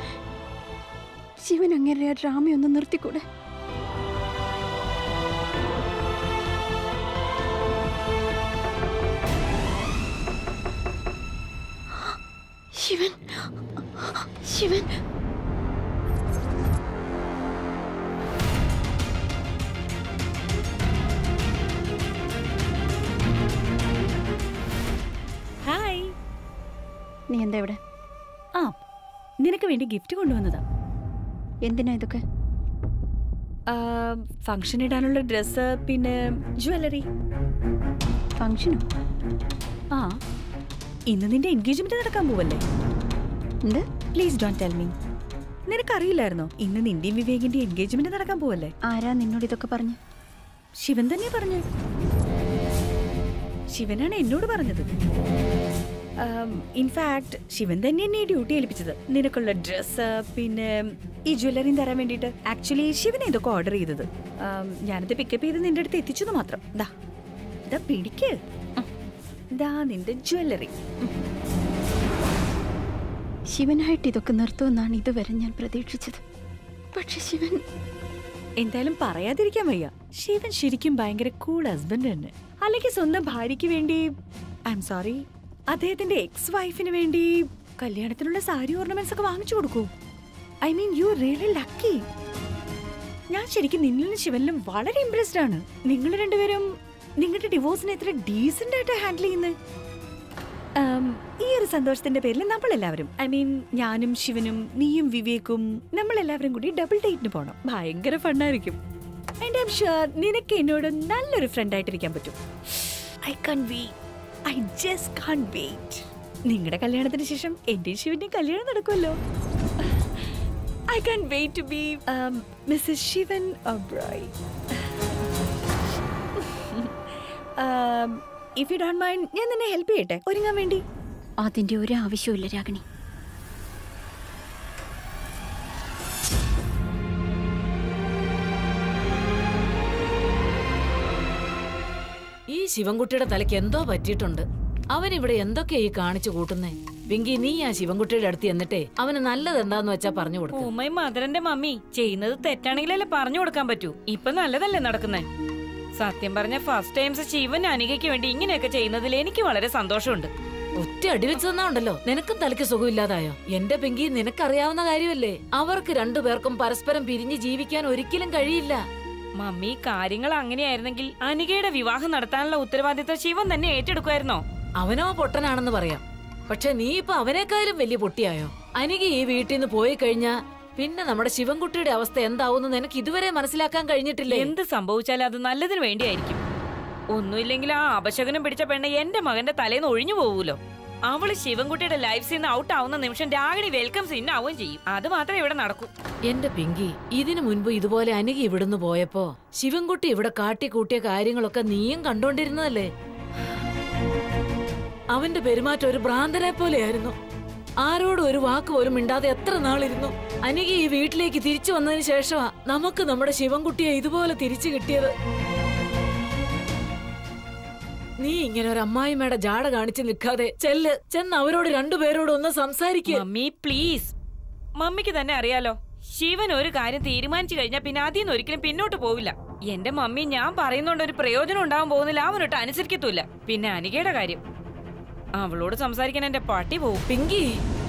ശിവൻ അങ്ങനെ ആ ഡ്രാമയൊന്ന് നിർത്തിക്കൂടെ ശിവൻ ശിവൻ ഹായ് നീ എന്താ ഇവിടെ ആ നിനക്ക് വേണ്ടി ഗിഫ്റ്റ് കൊണ്ടുവന്നതാ എന്തിനാ ഇതൊക്കെ ഫംഗ്ഷൻ ഇടാനുള്ള ഡ്രസ്സ് പിന്നെ ജ്വല്ലറി ഫംഗ്ഷനോ ആ ഇന്ന് നിന്റെ എൻഗേജ്മെന്റ് നടക്കാൻ പോവല്ലേ എന്ത് പ്ലീസ് ഡോണ്ട് ടെൽ മീ നിനക്കറിയില്ലായിരുന്നോ ഇന്ന് നിന്റെയും വിവേകിന്റെ എൻഗേജ്മെന്റ് നടക്കാൻ പോവല്ലേ ആരാ നിന്നോട് ഇതൊക്കെ പറഞ്ഞു ശിവൻ തന്നെ പറഞ്ഞു ശിവനാണ് എന്നോട് പറഞ്ഞത് ഇൻഫാക്ട് ശിവൻ തന്നെ എന്നെ ഈ ഡ്യൂട്ടി ഏൽപ്പിച്ചത് നിനക്കുള്ള ഡ്രസ്സ് പിന്നെ ഈ ജ്വല്ലറിയും തരാൻ വേണ്ടിയിട്ട് ആക്ച്വലി ശിവൻ ഇതൊക്കെ ഓർഡർ ചെയ്തത് ഉം, ഞാനത് പിക്കപ്പ് ചെയ്ത് നിന്റെ അടുത്ത് എത്തിച്ചത് മാത്രം ദാ ദാ പിടിക്ക് ഉം. ദാ നിന്റെ ജ്വല്ലറി ശിവനായിട്ട് ഇതൊക്കെ നിർത്തുമെന്നാണ് ഇതുവരെ ഞാൻ പ്രതീക്ഷിച്ചത് പക്ഷെ ശിവൻ എന്തായാലും പറയാതിരിക്കാൻ വയ്യ ശിവൻ ശരിക്കും ഭയങ്കര കൂൾ ഹസ്ബൻഡ് തന്നെ അല്ലെങ്കിൽ സ്വന്തം ഭാര്യയ്ക്ക് വേണ്ടി ഐ എം സോറി അദ്ദേഹത്തിന്റെ എക്സ് വൈഫിന് വേണ്ടി കല്യാണത്തിനുള്ള സാരി ഓർണമെന്റ്സ് ഒക്കെ വാങ്ങിച്ചു കൊടുക്കൂ I mean you really lucky ഞാൻ ശരിക്കും നിന്നിലും ശിവനിലും വളരെ ഇംപ്രസ്ഡ് ആണ് നിങ്ങൾ രണ്ടുപേരും നിങ്ങളുടെ ഡിവോഴ്സിനെ എത്ര ഡീസന്റ് ആയിട്ട് ഹാൻഡിൽ ചെയ്യുന്നത് ആം, ഈ ഒരു സന്തോഷത്തിന്റെ പേരിൽ നമ്മൾ എല്ലാവരും ഐ മീൻ ഞാനും ശിവനും നീയും വിവേക്കും നമ്മൾ എല്ലാവരും കൂടി ഡബിൾ ഡേറ്റിന് പോണം ഭയങ്കര ഫണ്ണായിരിക്കും ആൻഡ് ഐം ഷുവർ നിനക്ക് എന്നോട് നല്ലൊരു ഫ്രണ്ട് ആയിട്ടിരിക്കാൻ പറ്റും I can't wait I just can't wait നിങ്ങളുടെ കല്യാണത്തിന് ശേഷം എന്റെയും ശിവന്റെയും കല്യാണം നടക്കുമല്ലോ I can't wait to be Mrs Shivan Oberoi if you don't mind ഞാൻ നിന്നെ ഹെൽപ്പ് ചെയ്യട്ടെ ഒരുങ്ങാൻ വേണ്ടി അതിന്റെ ഒരു ആവശ്യമില്ല രാഗിണി ഈ ശിവൻകുട്ടിയുടെ തലയ്ക്ക് എന്തോ പറ്റിയിട്ടുണ്ട് അവൻ ഇവിടെ എന്തൊക്കെയാ ഈ കാണിച്ചു കൂട്ടുന്നേ പിങ്കി നീ ആ ശിവൻകുട്ടിയുടെ അടുത്ത് എന്നിട്ടേ അവന് നല്ലത് എന്താന്ന് വെച്ചാ പറഞ്ഞു കൊടുക്കും ഉമ്മയും മദറിന്റെ മമ്മി ചെയ്യുന്നത് തെറ്റാണെങ്കിലല്ലേ പറഞ്ഞു കൊടുക്കാൻ പറ്റൂ ഇപ്പൊ നല്ലതല്ലേ നടക്കുന്നേ സത്യം പറഞ്ഞ ഫസ്റ്റ് ടൈംസ് ശിവൻ അനികയ്ക്ക് വേണ്ടി ഇങ്ങനെയൊക്കെ ചെയ്യുന്നതിൽ എനിക്ക് വളരെ സന്തോഷമുണ്ട് ഒറ്റ അടിവെച്ച് തന്നാണ്ടല്ലോ നിനക്കും തലയ്ക്ക് സുഖമില്ലാതായോ എന്റെ പിങ്കി നിനക്കറിയാവുന്ന കാര്യമല്ലേ അവർക്ക് രണ്ടുപേർക്കും പരസ്പരം പിരിഞ്ഞ് ജീവിക്കാൻ ഒരിക്കലും കഴിയില്ല മമ്മി കാര്യങ്ങൾ അങ്ങനെയായിരുന്നെങ്കിൽ അനികയുടെ വിവാഹം നടത്താനുള്ള ഉത്തരവാദിത്തം ശിവൻ തന്നെ ഏറ്റെടുക്കുമായിരുന്നോ അവനോ പൊട്ടനാണെന്ന് പറയാം പക്ഷെ നീ ഇപ്പൊ അവനേക്കാളും വലിയ പൊട്ടിയായോ അനിക ഈ വീട്ടിൽ നിന്ന് പോയി കഴിഞ്ഞാ പിന്നെ നമ്മുടെ ശിവൻകുട്ടിയുടെ അവസ്ഥ എന്താവുമെന്ന് നിനക്ക് ഇതുവരെ മനസ്സിലാക്കാൻ കഴിഞ്ഞിട്ടില്ലേ എന്ത് സംഭവിച്ചാലും അത് നല്ലതിന് വേണ്ടിയായിരിക്കും ഒന്നുമില്ലെങ്കിൽ ആ അപശകനം പിടിച്ച പെണ്ണ് എന്റെ മകന്റെ തലേന്ന് ഒഴിഞ്ഞു പോവൂലോ അവള് ശിവൻകുട്ടിയുടെ ലൈഫ് സീന്ന് ഔട്ട് ആവുന്ന നിമിഷം രാഗിണി വെൽക്കം സീൻ ആവുകയും ചെയ്യും അത് മാത്രമേ ഇവിടെ നടക്കൂ എന്റെ പിങ്കി ഇതിനു മുൻപ് ഇതുപോലെ അനിക ഇവിടുന്ന് പോയപ്പോ ശിവൻകുട്ടി ഇവിടെ കാട്ടിക്കൂട്ടിയ കാര്യങ്ങളൊക്കെ നീയും കണ്ടോണ്ടിരുന്നതല്ലേ അവന്റെ പെരുമാറ്റം ഒരു ഭ്രാന്തനെ പോലെയായിരുന്നു ആരോടും ഒരു വാക്ക് പോലും മിണ്ടാതെ എത്ര നാളിരുന്നു അനിക ഈ വീട്ടിലേക്ക് തിരിച്ചു വന്നതിന് ശേഷമാ നമുക്ക് നമ്മുടെ ശിവൻകുട്ടിയെ ഇതുപോലെ തിരിച്ചു കിട്ടിയത് നീ ഇങ്ങനെ ഒരു അമ്മായിമ്മയുടെ ജാട കാണിച്ച് നിൽക്കാതെ ചെല്ല് ചെന്ന് അവരോട് രണ്ടുപേരോട് ഒന്ന് സംസാരിക്കുക മമ്മി പ്ലീസ് മമ്മിക്ക് തന്നെ അറിയാലോ ശിവൻ ഒരു കാര്യം തീരുമാനിച്ചു കഴിഞ്ഞാൽ പിന്നെ അതിൽ നിന്ന് ഒരിക്കലും പിന്നോട്ട് പോവില്ല എന്റെ മമ്മി ഞാൻ പറയുന്നോണ്ട് ഒരു പ്രയോജനം ഉണ്ടാവാൻ പോകുന്നില്ല അവനൊട്ട് അനുസരിക്കത്തൂല പിന്നെ അനികയുടെ കാര്യം അവളോട് സംസാരിക്കാൻ എന്റെ പട്ടി പോവും പിങ്കി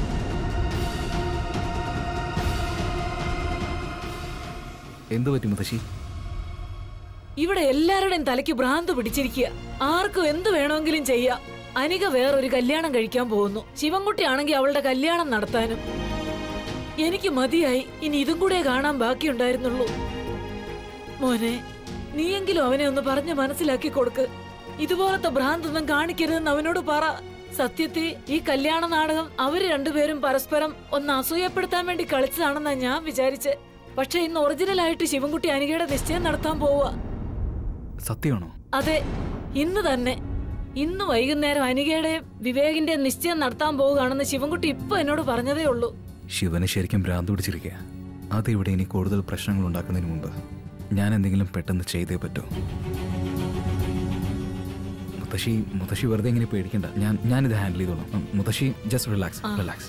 എന്തു പറ്റി മുത്തശ്ശി ഇവിടെ എല്ലാവരുടെയും തലയ്ക്ക് ഭ്രാന്ത് പിടിച്ചിരിക്കുക ആർക്കും എന്ത് വേണമെങ്കിലും ചെയ്യാം അനിക വേറൊരു കല്യാണം കഴിക്കാൻ പോകുന്നു ശിവൻകുട്ടി ആണെങ്കിൽ അവളുടെ കല്യാണം നടത്താനും എനിക്ക് മതിയായി ഇനി ഇതും കൂടെ കാണാൻ ബാക്കിയുണ്ടായിരുന്നുള്ളൂ മോനെ നീയെങ്കിലും അവനെ ഒന്ന് പറഞ്ഞ് മനസ്സിലാക്കി കൊടുക്ക് ഇതുപോലത്തെ ഭ്രാന്തൊന്നും കാണിക്കരുതെന്ന് അവനോട് പറ സത്യത്തിൽ ഈ കല്യാണ നാടകം അവര് രണ്ടുപേരും പരസ്പരം ഒന്ന് അസൂയപ്പെടുത്താൻ വേണ്ടി കളിച്ചതാണെന്നാ ഞാൻ വിചാരിച്ച് പക്ഷെ ഇന്ന് ഒറിജിനലായിട്ട് ശിവൻകുട്ടി അനികയുടെ നിശ്ചയം നടത്താൻ പോവുക സത്യമാണോ അതെ ഇന്ന് തന്നെ ഇന്ന് വൈകുന്നേരം അനികയുടെ വിവേകിന്റെ നിശ്ചയം നടത്താൻ പോവുകയാണെന്ന് ശിവൻകുട്ടി ഇപ്പൊ എന്നോട് പറഞ്ഞതേ ഉള്ളൂ ശിവന് ശരിക്കും ഭ്രാന്ത് പിടിച്ചിരിക്കുക അതിവിടെ ഇനി കൂടുതൽ പ്രശ്നങ്ങൾ ഉണ്ടാക്കുന്നതിന് മുമ്പ് ഞാൻ എന്തെങ്കിലും പെട്ടെന്ന് ചെയ്തേ പറ്റൂ മുത്തശ്ശി മുത്തശ്ശി വെറുതെ ഇങ്ങനെ പേടിക്കണ്ട ഞാൻ ഞാനിത് ഹാൻഡിൽ ചെയ്തോളാം ഉം, മുത്തശ്ശി ജസ്റ്റ് റിലാക്സ് ആ. റിലാക്സ്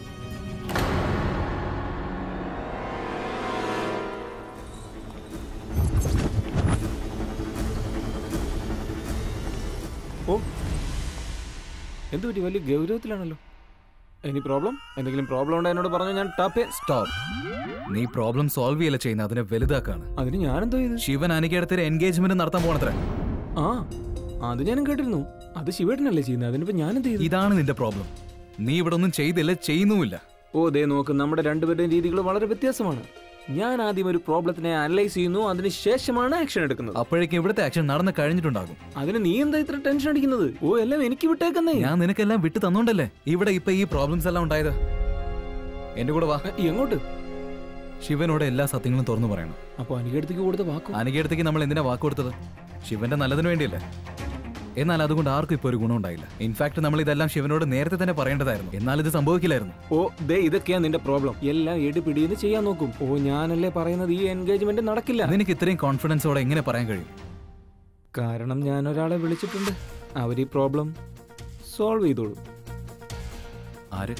ഓ എന്ത് പറ്റി വലിയ ഗൗരവത്തിലാണല്ലോ എനി പ്രോബ്ലം എന്തെങ്കിലും പ്രോബ്ലം ഉണ്ടോ എന്നോട് പറഞ്ഞു ഞാൻ ടപ്പ് സ്റ്റോപ്പ് നീ പ്രോബ്ലം സോൾവ് ചെയ്യല്ല ചെയ്യുന്ന അതിനെ വലുതാക്കാണ് അതിന് ഞാനെന്തോ ചെയ്തു ശിവൻ അനികയുടെ എൻഗേജ്മെന്റ് നടത്താൻ പോണത്രേ ആ അത് ഞാനും കേട്ടിരുന്നു അത് ശിവേട്ടനല്ലേ ചെയ്യുന്നത് അതിനിപ്പോ ഞാനെന്ത് ചെയ്തു ഇതാണ് നിന്റെ പ്രോബ്ലം നീ ഇവിടെ ഒന്നും ചെയ്തില്ല ചെയ്യുന്നുമില്ല ഓ ദേ നോക്ക് നമ്മുടെ രണ്ടുപേരുടെയും രീതികൾ വളരെ വ്യത്യാസമാണ് ഞാൻ ആദ്യം ഒരു പ്രോബ്ലത്തിനെ അനലൈസ് ചെയ്യുന്നു അതിന് ശേഷമാണ് ആക്ഷൻ എടുക്കുന്നത് അപ്പോഴേക്കും ഇവിടുത്തെ ആക്ഷൻ നടന്ന് കഴിഞ്ഞിട്ടുണ്ടാകും അതിന് നീ എന്താ ഇത്ര ടെൻഷൻ അടിക്കുന്നത് ഓ എല്ലാം എനിക്ക് വിട്ടേക്കുന്നേ ഞാൻ നിനക്കെല്ലാം വിട്ടു തന്നോണ്ടല്ലേ ഇവിടെ ഇപ്പൊ ഈ പ്രോബ്ലംസ് എല്ലാം ഉണ്ടായത് എന്റെ കൂടെ വാ എങ്ങോട്ട് ശിവനോട് എല്ലാ സത്യങ്ങളും തുറന്നു പറയണം അപ്പൊ അനികടുത്തേക്ക് കൊടുത്ത വാക്കോ അനികേടത്തേക്ക് നമ്മൾ എന്തിനാ വാക്ക് കൊടുത്തത് ശിവന്റെ നല്ലതിന് വേണ്ടിയല്ലേ എന്നാൽ അതുകൊണ്ട് ആർക്കും ഇപ്പൊ ഒരു ഗുണം ഉണ്ടായില്ല ഇൻഫാക്ട് നമ്മൾ ഇതെല്ലാം ശിവനോട് നേരത്തെ തന്നെ പറയേണ്ടതായിരുന്നു എന്നാൽ ഇത് സംഭവിക്കില്ലായിരുന്നു ഓ ദേ ഇതൊക്കെയാ നിന്റെ പ്രോബ്ലം എല്ലാം എടുപിടിയെന്ന് ചെയ്യാൻ നോക്കും ഓ ഞാനല്ലേ പറയുന്നത് ഈ എൻഗേജ്മെന്റ് നടക്കില്ല നിനക്ക് ഇത്രയും കോൺഫിഡൻസോടെ എങ്ങനെ പറയാൻ കഴിയും കാരണം ഞാൻ ഒരാളെ വിളിച്ചിട്ടുണ്ട് അവർ ഈ പ്രോബ്ലം സോൾവ് ചെയ്തോളൂ ആര്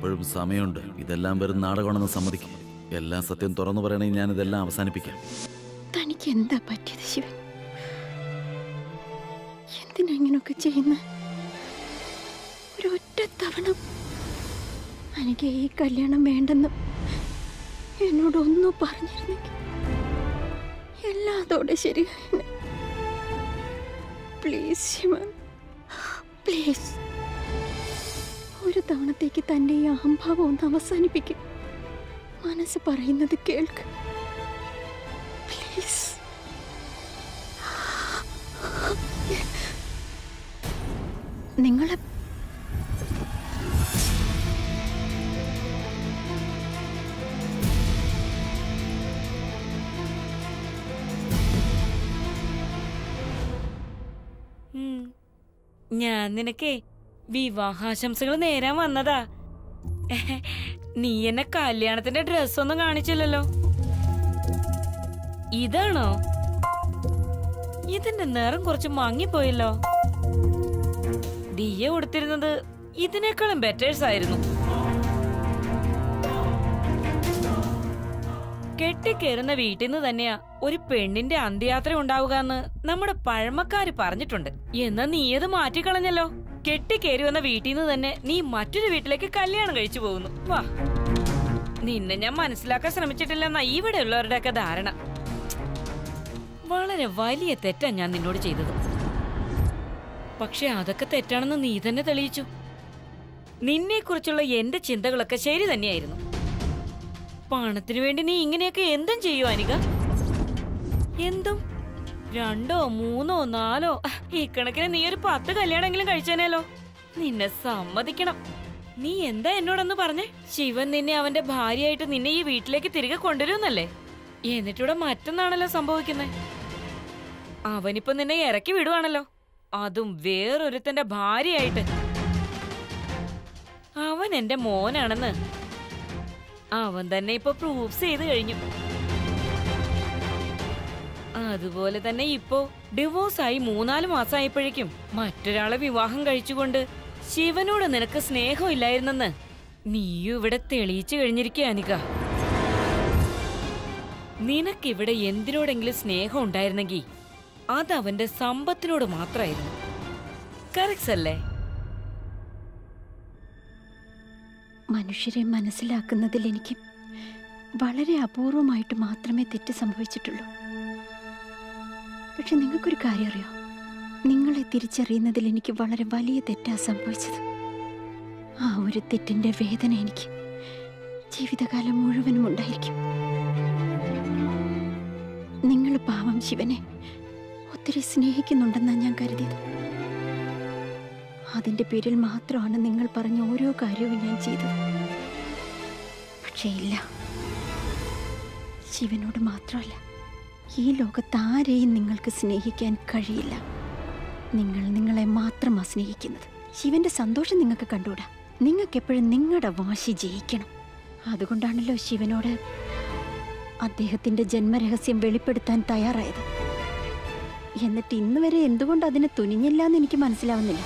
ഇപ്പോഴും സമയമുണ്ട് ഇതെല്ലാം വെറും നാടകമാണെന്ന് സമ്മതിക്കും എല്ലാം സത്യം തുറന്നു പറയണമെങ്കിൽ ഞാൻ ഇതെല്ലാം അവസാനിപ്പിക്കാം തനിക്ക് എന്താ പറ്റിയത് ശിവൻ എന്തിനാ ഇങ്ങനൊക്കെ ചെയ്യുന്ന ഒരു ഒറ്റ തവണ എനിക്ക് ഈ കല്യാണം വേണ്ടെന്ന് എന്നോട് ഒന്നും പറഞ്ഞിരുന്നെങ്കിൽ എല്ലാം അതോടെ ശരിയായി പ്ലീസ് ശിവൻ പ്ലീസ് ഒരു തവണത്തേക്ക് തൻ്റെ ഈ അഹംഭാവം ഒന്ന് അവസാനിപ്പിക്കും മനസ്സ് പറയുന്നത് കേൾക്ക് പ്ലീസ് നിങ്ങളെ ഉം. ഞാൻ നിനക്കേ വിവാഹാശംസകൾ നേരാൻ വന്നതാ നീ എന്നെ കല്യാണത്തിന്റെ ഡ്രസ് ഒന്നും കാണിച്ചില്ലല്ലോ ഇതാണോ ഇതിന്റെ നിറം കുറച്ച് മങ്ങിപ്പോയല്ലോ ദിയ കൊടുത്തിരുന്നത് ഇതിനേക്കാളും ബെറ്റേഴ്സ് ആയിരുന്നു കെട്ടിക്കേറുന്ന വീട്ടിൽ നിന്ന് തന്നെയാ ഒരു പെണ്ണിന്റെ അന്ത്യയാത്ര ഉണ്ടാവുക എന്ന് നമ്മുടെ പഴമക്കാര് പറഞ്ഞിട്ടുണ്ട് എന്നാ നീ അത് മാറ്റിക്കളഞ്ഞല്ലോ കെട്ടിക്കേറി വന്ന വീട്ടിൽ നിന്ന് തന്നെ നീ മറ്റൊരു വീട്ടിലേക്ക് കല്യാണം കഴിച്ചു പോകുന്നു വാ നിന്നെ ഞാൻ മനസ്സിലാക്കാൻ ശ്രമിച്ചിട്ടില്ലെന്നാ ഇവിടെ ഉള്ളവരുടെയൊക്കെ ധാരണ വളരെ വലിയ തെറ്റാ ഞാൻ നിന്നോട് ചെയ്തത് പക്ഷെ അതൊക്കെ തെറ്റാണെന്ന് നീ തന്നെ തെളിയിച്ചു നിന്നെ കുറിച്ചുള്ള എന്റെ ചിന്തകളൊക്കെ ശരി തന്നെയായിരുന്നു പണത്തിനു വേണ്ടി നീ ഇങ്ങനെയൊക്കെ എന്തും ചെയ്യൂ അനിക എന്തും രണ്ടോ മൂന്നോ നാലോ ഈ കണക്കിന് നീ ഒരു പത്ത് കല്യാണമെങ്കിലും കഴിച്ചേനല്ലോ നിന്നെ സമ്മതിക്കണം നീ എന്താ എന്നോടൊന്ന് പറഞ്ഞേ ശിവൻ നിന്നെ അവന്റെ ഭാര്യയായിട്ട് നിന്നെ ഈ വീട്ടിലേക്ക് തിരികെ കൊണ്ടുവരുമെന്നല്ലേ എന്നിട്ടിവിടെ മറ്റൊന്നാണല്ലോ സംഭവിക്കുന്നത് അവനിപ്പോ നിന്നെ ഇറക്കി വിടുവാണല്ലോ അതും വേറൊരുത്തന്റെ ഭാര്യയായിട്ട് അവൻ എന്റെ മോനാണെന്ന് അവൻ തന്നെ ഇപ്പൊ പ്രൂഫ് ചെയ്ത് കഴിഞ്ഞു അതുപോലെ തന്നെ ഇപ്പോ ഡിവോഴ്സ് ആയി മൂന്നാല് മാസമായപ്പോഴേക്കും മറ്റൊരാളെ വിവാഹം കഴിച്ചുകൊണ്ട് ശിവനോട് നിനക്ക് സ്നേഹമില്ലായിരുന്നെന്ന് നീയും ഇവിടെ തെളിയിച്ചു കഴിഞ്ഞിരിക്കുക അനിക നിനക്കിവിടെ എന്തിനോടെങ്കിലും സ്നേഹം ഉണ്ടായിരുന്നെങ്കിൽ അത് അവന്റെ സമ്പത്തിനോട് മാത്രമായിരുന്നു കറക്റ്റ് അല്ലേ മനുഷ്യരെ മനസ്സിലാക്കുന്നതിൽ എനിക്ക് വളരെ അപൂർവമായിട്ട് മാത്രമേ തെറ്റ് സംഭവിച്ചിട്ടുള്ളൂ പക്ഷെ നിങ്ങൾക്കൊരു കാര്യം അറിയോ നിങ്ങളെ തിരിച്ചറിയുന്നതിൽ എനിക്ക് വളരെ വലിയ തെറ്റാ സംഭവിച്ചത് ആ ഒരു തെറ്റിന്റെ വേദന എനിക്ക് ജീവിതകാലം മുഴുവനും ഉണ്ടായിരിക്കും നിങ്ങൾ പാവം ശിവനെ ഒത്തിരി സ്നേഹിക്കുന്നുണ്ടെന്നാണ് ഞാൻ കരുതിയത് അതിന്റെ പേരിൽ മാത്രമാണ് നിങ്ങൾ പറഞ്ഞ ഓരോ കാര്യവും ഞാൻ ചെയ്തത് പക്ഷേ ഇല്ല ശിവനോട് മാത്രമല്ല ഈ ലോകത്ത് ആരെയും നിങ്ങൾക്ക് സ്നേഹിക്കാൻ കഴിയില്ല നിങ്ങൾ നിങ്ങളെ മാത്രമാണ് സ്നേഹിക്കുന്നത് ശിവന്റെ സന്തോഷം നിങ്ങൾക്ക് കണ്ടുകൂടാ നിങ്ങൾക്ക് എപ്പോഴും നിങ്ങളുടെ വാശി ജയിക്കണം അതുകൊണ്ടാണല്ലോ ശിവനോട് അദ്ദേഹത്തിന്റെ ജന്മരഹസ്യം വെളിപ്പെടുത്താൻ തയ്യാറായത് എന്നിട്ട് ഇന്ന് വരെ എന്തുകൊണ്ട് അതിന് തുനിഞ്ഞില്ല എന്ന് എനിക്ക് മനസ്സിലാവുന്നില്ല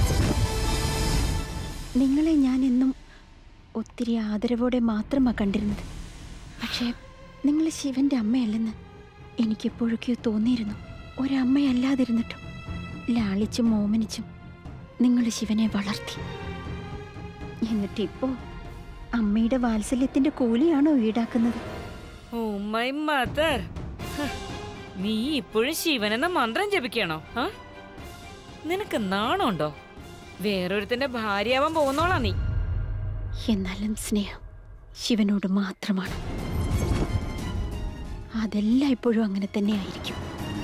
നിങ്ങളെ ഞാൻ എന്നും ഒത്തിരി ആദരവോടെ മാത്രമാണ് കണ്ടിരുന്നത് പക്ഷേ നിങ്ങൾ ശിവന്റെ അമ്മയല്ലെന്ന് എനിക്കെപ്പോഴൊക്കെയോ തോന്നിയിരുന്നു ഒരമ്മയല്ലാതിരുന്നിട്ടും ലാളിച്ചും ഓമനിച്ചും നിങ്ങൾ ശിവനെ വളർത്തി എന്നിട്ടിപ്പോ അമ്മയുടെ വാത്സല്യത്തിന്റെ കൂലിയാണോ ഈടാക്കുന്നത് ഓ മൈ മദർ നീ ഇപ്പോഴും ശിവനെന്ന മന്ത്രം ജപിക്കണോ ആ നിനക്ക് നാണമുണ്ടോ വേറൊരുത്തന്റെ ഭാര്യയാവാൻ പോകുന്നോളാ നീ എന്നാലും സ്നേഹം ശിവനോട് മാത്രമാണ് അതെല്ലാം ഇപ്പോഴും അങ്ങനെ തന്നെ ആയിരിക്കും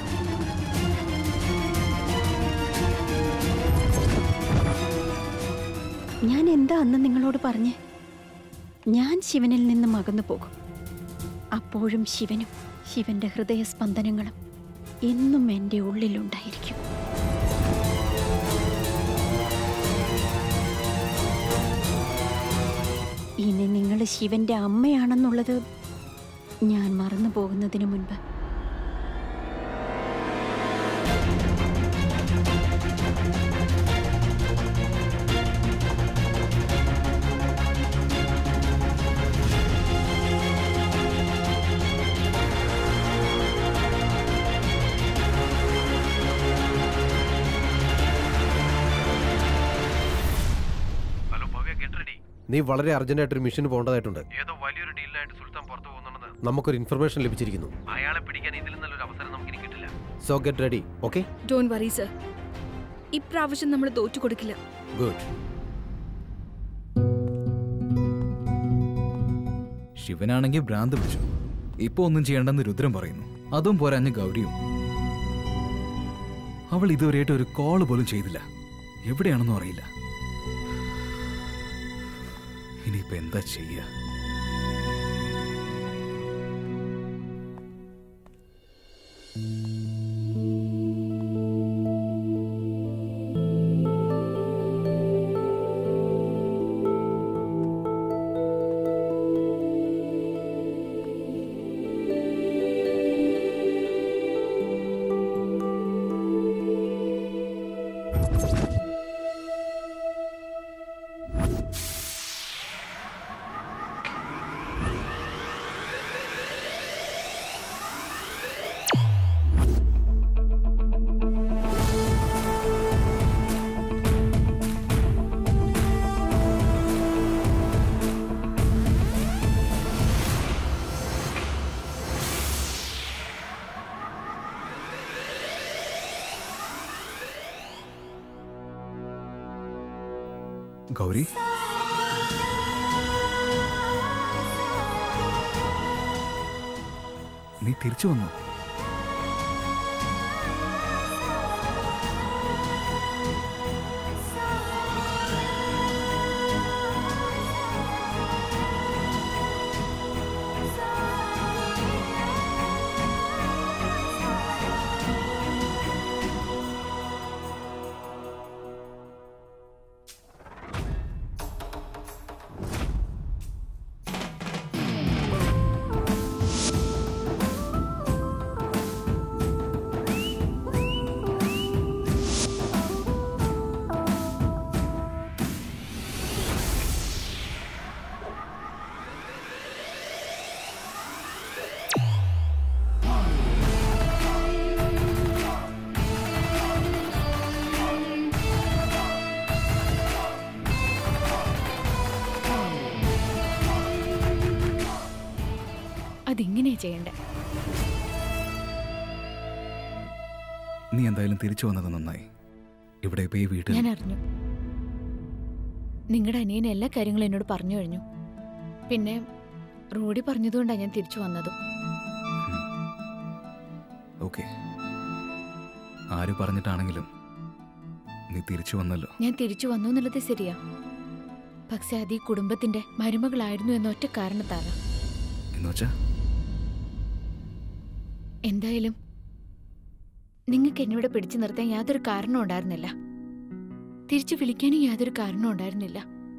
ഞാൻ എന്താ അന്ന് നിങ്ങളോട് പറഞ്ഞേ ഞാൻ ശിവനിൽ നിന്നും അകന്നു പോകും അപ്പോഴും ശിവനും ശിവന്റെ ഹൃദയസ്പന്ദനങ്ങളും എന്നും എൻ്റെ ഉള്ളിലുണ്ടായിരിക്കും ഇനി നിങ്ങൾ ശിവന്റെ അമ്മയാണെന്നുള്ളത് ഞാൻ മറന്നു പോകുന്നതിന് മുൻപ് നീ വളരെ അർജന്റായിട്ട് ഒരു മിഷന് പോകേണ്ടതായിട്ടുണ്ട് ഏതോ വലിയൊരു ഡീലിനായിട്ട് സുൽത്താൻ പുറത്തു പോകുന്നുണ്ടെന്ന് നമുക്കൊരു ഇൻഫർമേഷൻ ലഭിച്ചിരിക്കുന്നു അയാളെ പിടിക്കാൻ ഇതിലും നല്ലൊരു അവസരം നമുക്കിനി കിട്ടില്ല so get ready okay don't worry sir ഇപ്രാവശ്യം നമ്മൾ തോറ്റു കൊടുക്കില്ല ഗുഡ് ശിവനാണെങ്കിൽ ഭ്രാന്ത് പിടിച്ചു ഇപ്പൊ ഒന്നും ചെയ്യണ്ടെന്ന് രുദ്രൻ പറയുന്നു അതും പോരാഞ്ഞ് ഗൗരിയും അവൾ ഇതുവരെയായിട്ട് ഒരു കോള് പോലും ചെയ്തില്ല എവിടെയാണെന്നും അറിയില്ല ഇനിയിപ്പോ എന്താ ചെയ്യുക ഗൗരി നീ തിരിച്ചു വന്നു അതിങ്ങനെയാ ചെയ്യണ്ടേ നീ എന്തായാലും തിരിച്ചു വന്നത് നന്നായി ഇവിടെ ഇപ്പൊ ഈ വീട്ടിൽ ഞാൻ അറിഞ്ഞു നിങ്ങളുടെ അനിയൻ എല്ലാ കാര്യങ്ങളും എന്നോട് പറഞ്ഞു കഴിഞ്ഞു പിന്നെ റോഡി പറഞ്ഞതുകൊണ്ടാണ് ഞാൻ തിരിച്ചു വന്നതും ഓക്കെ ആര് പറഞ്ഞിട്ടാണെങ്കിലും നീ തിരിച്ചു വന്നല്ലോ ഞാൻ തിരിച്ചു വന്നു എന്നുള്ളത് ശരിയാ പക്ഷെ അത് ഈ കുടുംബത്തിന്റെ മരുമകളായിരുന്നു എന്ന ഒറ്റ കാരണത്താലാ എന്നുവച്ചാ എന്തായാലും നിങ്ങൾക്ക് എന്നിവിടെ പിടിച്ചു നിർത്താൻ യാതൊരു കാരണവും ഉണ്ടായിരുന്നില്ല തിരിച്ചു വിളിക്കാനും യാതൊരു കാരണവും ഉണ്ടായിരുന്നില്ല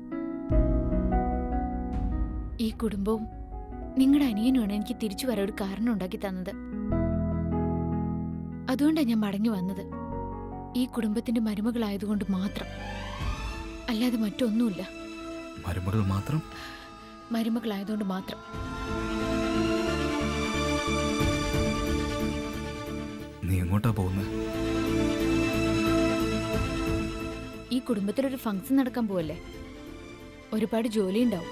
ഈ കുടുംബവും നിങ്ങളുടെ അനിയനുമാണ് എനിക്ക് തിരിച്ചു വരാൻ ഒരു കാരണം ഉണ്ടാക്കി തന്നത് അതുകൊണ്ടാണ് ഞാൻ മടങ്ങി വന്നത് ഈ കുടുംബത്തിന്റെ മരുമകളായതുകൊണ്ട് മാത്രം അല്ലാതെ മറ്റൊന്നുമില്ല മരുമകൾ മാത്രം മരുമകളായതുകൊണ്ട് മാത്രം നീ എങ്ങോട്ടാ പോകുന്നത് ഈ കുടുംബത്തിലൊരു ഫംഗ്ഷൻ നടക്കാൻ പോവല്ലേ ഒരുപാട് ജോലി ഉണ്ടാവും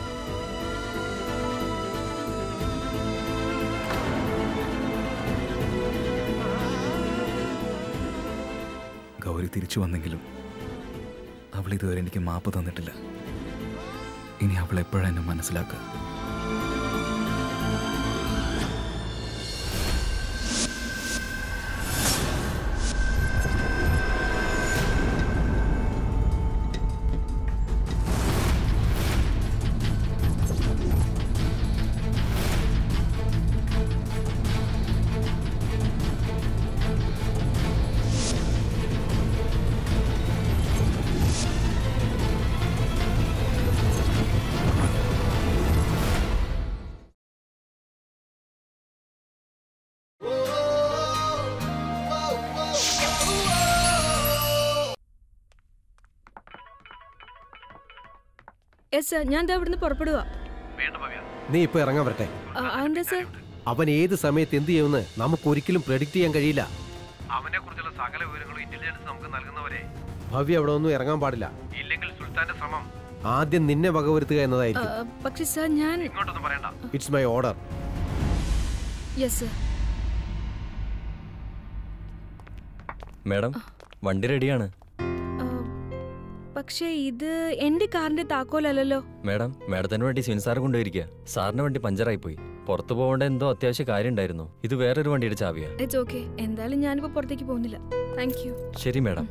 ഗൗരി തിരിച്ചു വന്നെങ്കിലും അവൾ ഇതുവരെ എനിക്ക് മാപ്പ് തന്നിട്ടില്ല ഇനി അവൾ എപ്പോഴാ എന്നെ മനസ്സിലാക്കുക യെസ് സർ ഞാൻ ദാ ഇവിടുന്ന് പുറപ്പെടുക നീ ഇപ്പൊ ഇറങ്ങാൻ വരട്ടെ എന്താ സർ അവൻ ഏത് സമയത്ത് എന്ത് ചെയ്യുമെന്ന് നമുക്ക് ഒരിക്കലും പ്രെഡിക്റ്റ് ചെയ്യാൻ കഴിയില്ല അവനെ കുറിച്ചുള്ള സകല വിവരങ്ങളും ഇന്റലിജൻസ് നമുക്ക് നൽകുന്നവരെ ഭവ്യ അവിടെ ഒന്നും ഇറങ്ങാൻ പാടില്ല ഇല്ലെങ്കിൽ സുൽത്താന്റെ ശ്രമം ആദ്യം നിന്നെ വകവരുത്തുക ആ, എന്നതായിരിക്കും പക്ഷെ സാർ ഞാൻ ഇങ്ങോട്ടൊന്നും പറയണ്ട it's my order yes sir madam വണ്ടി റെഡിയാണ് പക്ഷേ ഇത് എന്റെ കാറിന്റെ താക്കോലല്ലോ മാഡം മാഡത്തിന് വേണ്ടി സിൻ സാറ് കൊണ്ടുപോയിരിക്കുക സാറിന്റെ വണ്ടി പഞ്ചറായി പോയി പുറത്തു പോകേണ്ട എന്തോ അത്യാവശ്യ കാര്യം ഉണ്ടായിരുന്നു ഇത് വേറൊരു വണ്ടിയുടെ ചാവിയാ ഇറ്റ്സ് ഓക്കെ എന്തായാലും ഞാനിപ്പോ പുറത്തേക്ക് പോകുന്നില്ല താങ്ക് യു ശരി മാഡം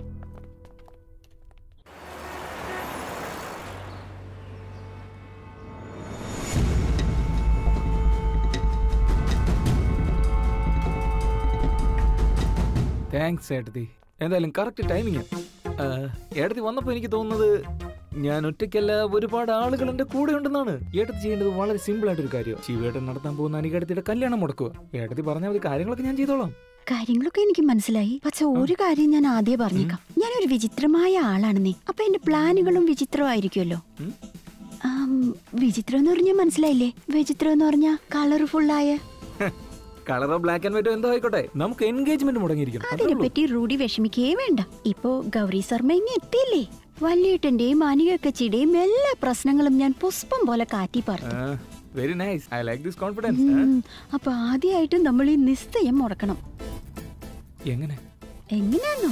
താങ്ക്സ് ഏട്ടത്തി എന്തായാലും കറക്റ്റ് ടൈമിങ് ഏട്ടത്തി വന്നപ്പോൾ എനിക്ക് തോന്നുന്നത് ഞാൻ ഒറ്റയ്ക്കല്ല ഒരുപാട് ആളുകൾ എന്റെ കൂടെ ഉണ്ടെന്നാണ് ഏട്ടത്തി ചെയ്യേണ്ടത് വളരെ സിമ്പിൾ ആയിട്ടൊരു കാര്യം ശിവേട്ടൻ നടത്താൻ പോകുന്ന അനികേട്ടത്തിയുടെ കല്യാണം മുടക്കുക ഏട്ടത്തി പറഞ്ഞ മതി കാര്യങ്ങളൊക്കെ ഞാൻ ചെയ്തോളാം കാര്യങ്ങളൊക്കെ എനിക്ക് മനസ്സിലായി പക്ഷെ ഒരു കാര്യം ഞാൻ ആദ്യം പറഞ്ഞേക്കാം ഞാനൊരു വിചിത്രമായ ആളാണെന്നേ അപ്പൊ എന്റെ പ്ലാനുകളും വിചിത്രമായിരിക്കുമല്ലോ ഉം. ആം, വിചിത്രം എന്ന് പറഞ്ഞാൽ മനസ്സിലായില്ലേ വിചിത്രം എന്ന് പറഞ്ഞാൽ കളർഫുൾ ആയ കളറോ ബ്ലാക്ക് ആൻഡ് വൈറ്റോ എന്തോ ആയിക്കോട്ടെ നമുക്ക് എൻഗേജ്മെന്റ് മുടങ്ങിയിരിക്കണം അത്രേ അതിനെ ഉള്ളൂ. പറ്റി റൂഡി വിഷമിക്കേ വേണ്ട ഇപ്പോ ഗൗരി ശർമ്മ ഇങ്ങ് എത്തിയില്ലേ വല്യേട്ടന്റെയും അനികക്കച്ചിയുടെയും എല്ലാ പ്രശ്നങ്ങളും ഞാൻ പുഷ്പം പോലെ കാറ്റി പറഞ്ഞു ആ, very nice I like this confidence ഉം, അപ്പൊ ആദ്യമായിട്ട് നമ്മൾ ഈ നിശ്ചയം മുടക്കണം എങ്ങനെ എങ്ങനെയാണോ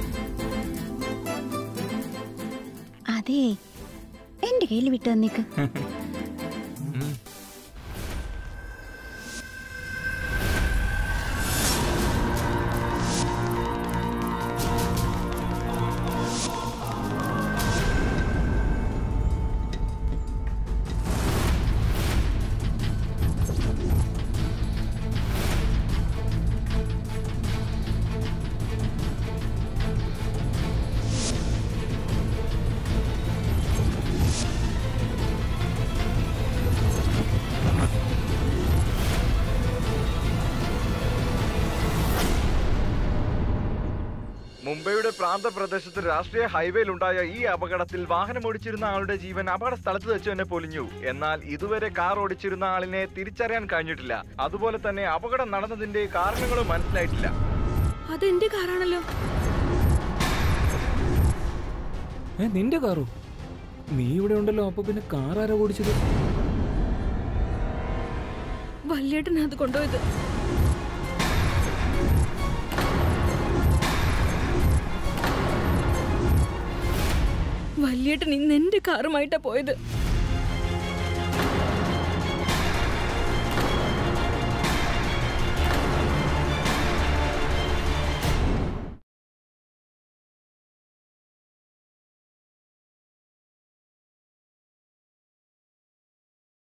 അതെ എന്റെ കയ്യിൽ വിട്ടു തന്നേക്ക് ഉം. മുംബൈയുടെ പ്രാന്തപ്രദേശത്ത് രാഷ്ട്രീയ ഹൈവേയിലുണ്ടായ ഈ അപകടത്തിൽ വാഹനം ഓടിച്ചിരുന്ന ആളുടെ ജീവൻ അപകട സ്ഥലത്ത് വെച്ച് തന്നെ പൊലിഞ്ഞു എന്നാൽ ഇതുവരെ കാർ ഓടിച്ചിരുന്ന ആളിനെ തിരിച്ചറിയാൻ കഴിഞ്ഞിട്ടില്ല അതുപോലെ തന്നെ അപകടം നടന്നതിന്റെ കാരണങ്ങളും മനസ്സിലായിട്ടില്ല അതെന്റെ കാറാണല്ലോ ഏ നിന്റെ കാറോ നീ ഇവിടെ ഉണ്ടല്ലോ അപ്പൊ പിന്നെ കാർ ആരാ ഓടിച്ചത് വല്യേട്ടൻ അത് കൊണ്ടുപോയത് വല്യേട്ടൻ ഇന്ന് എന്റെ കാറുമായിട്ടാ പോയത്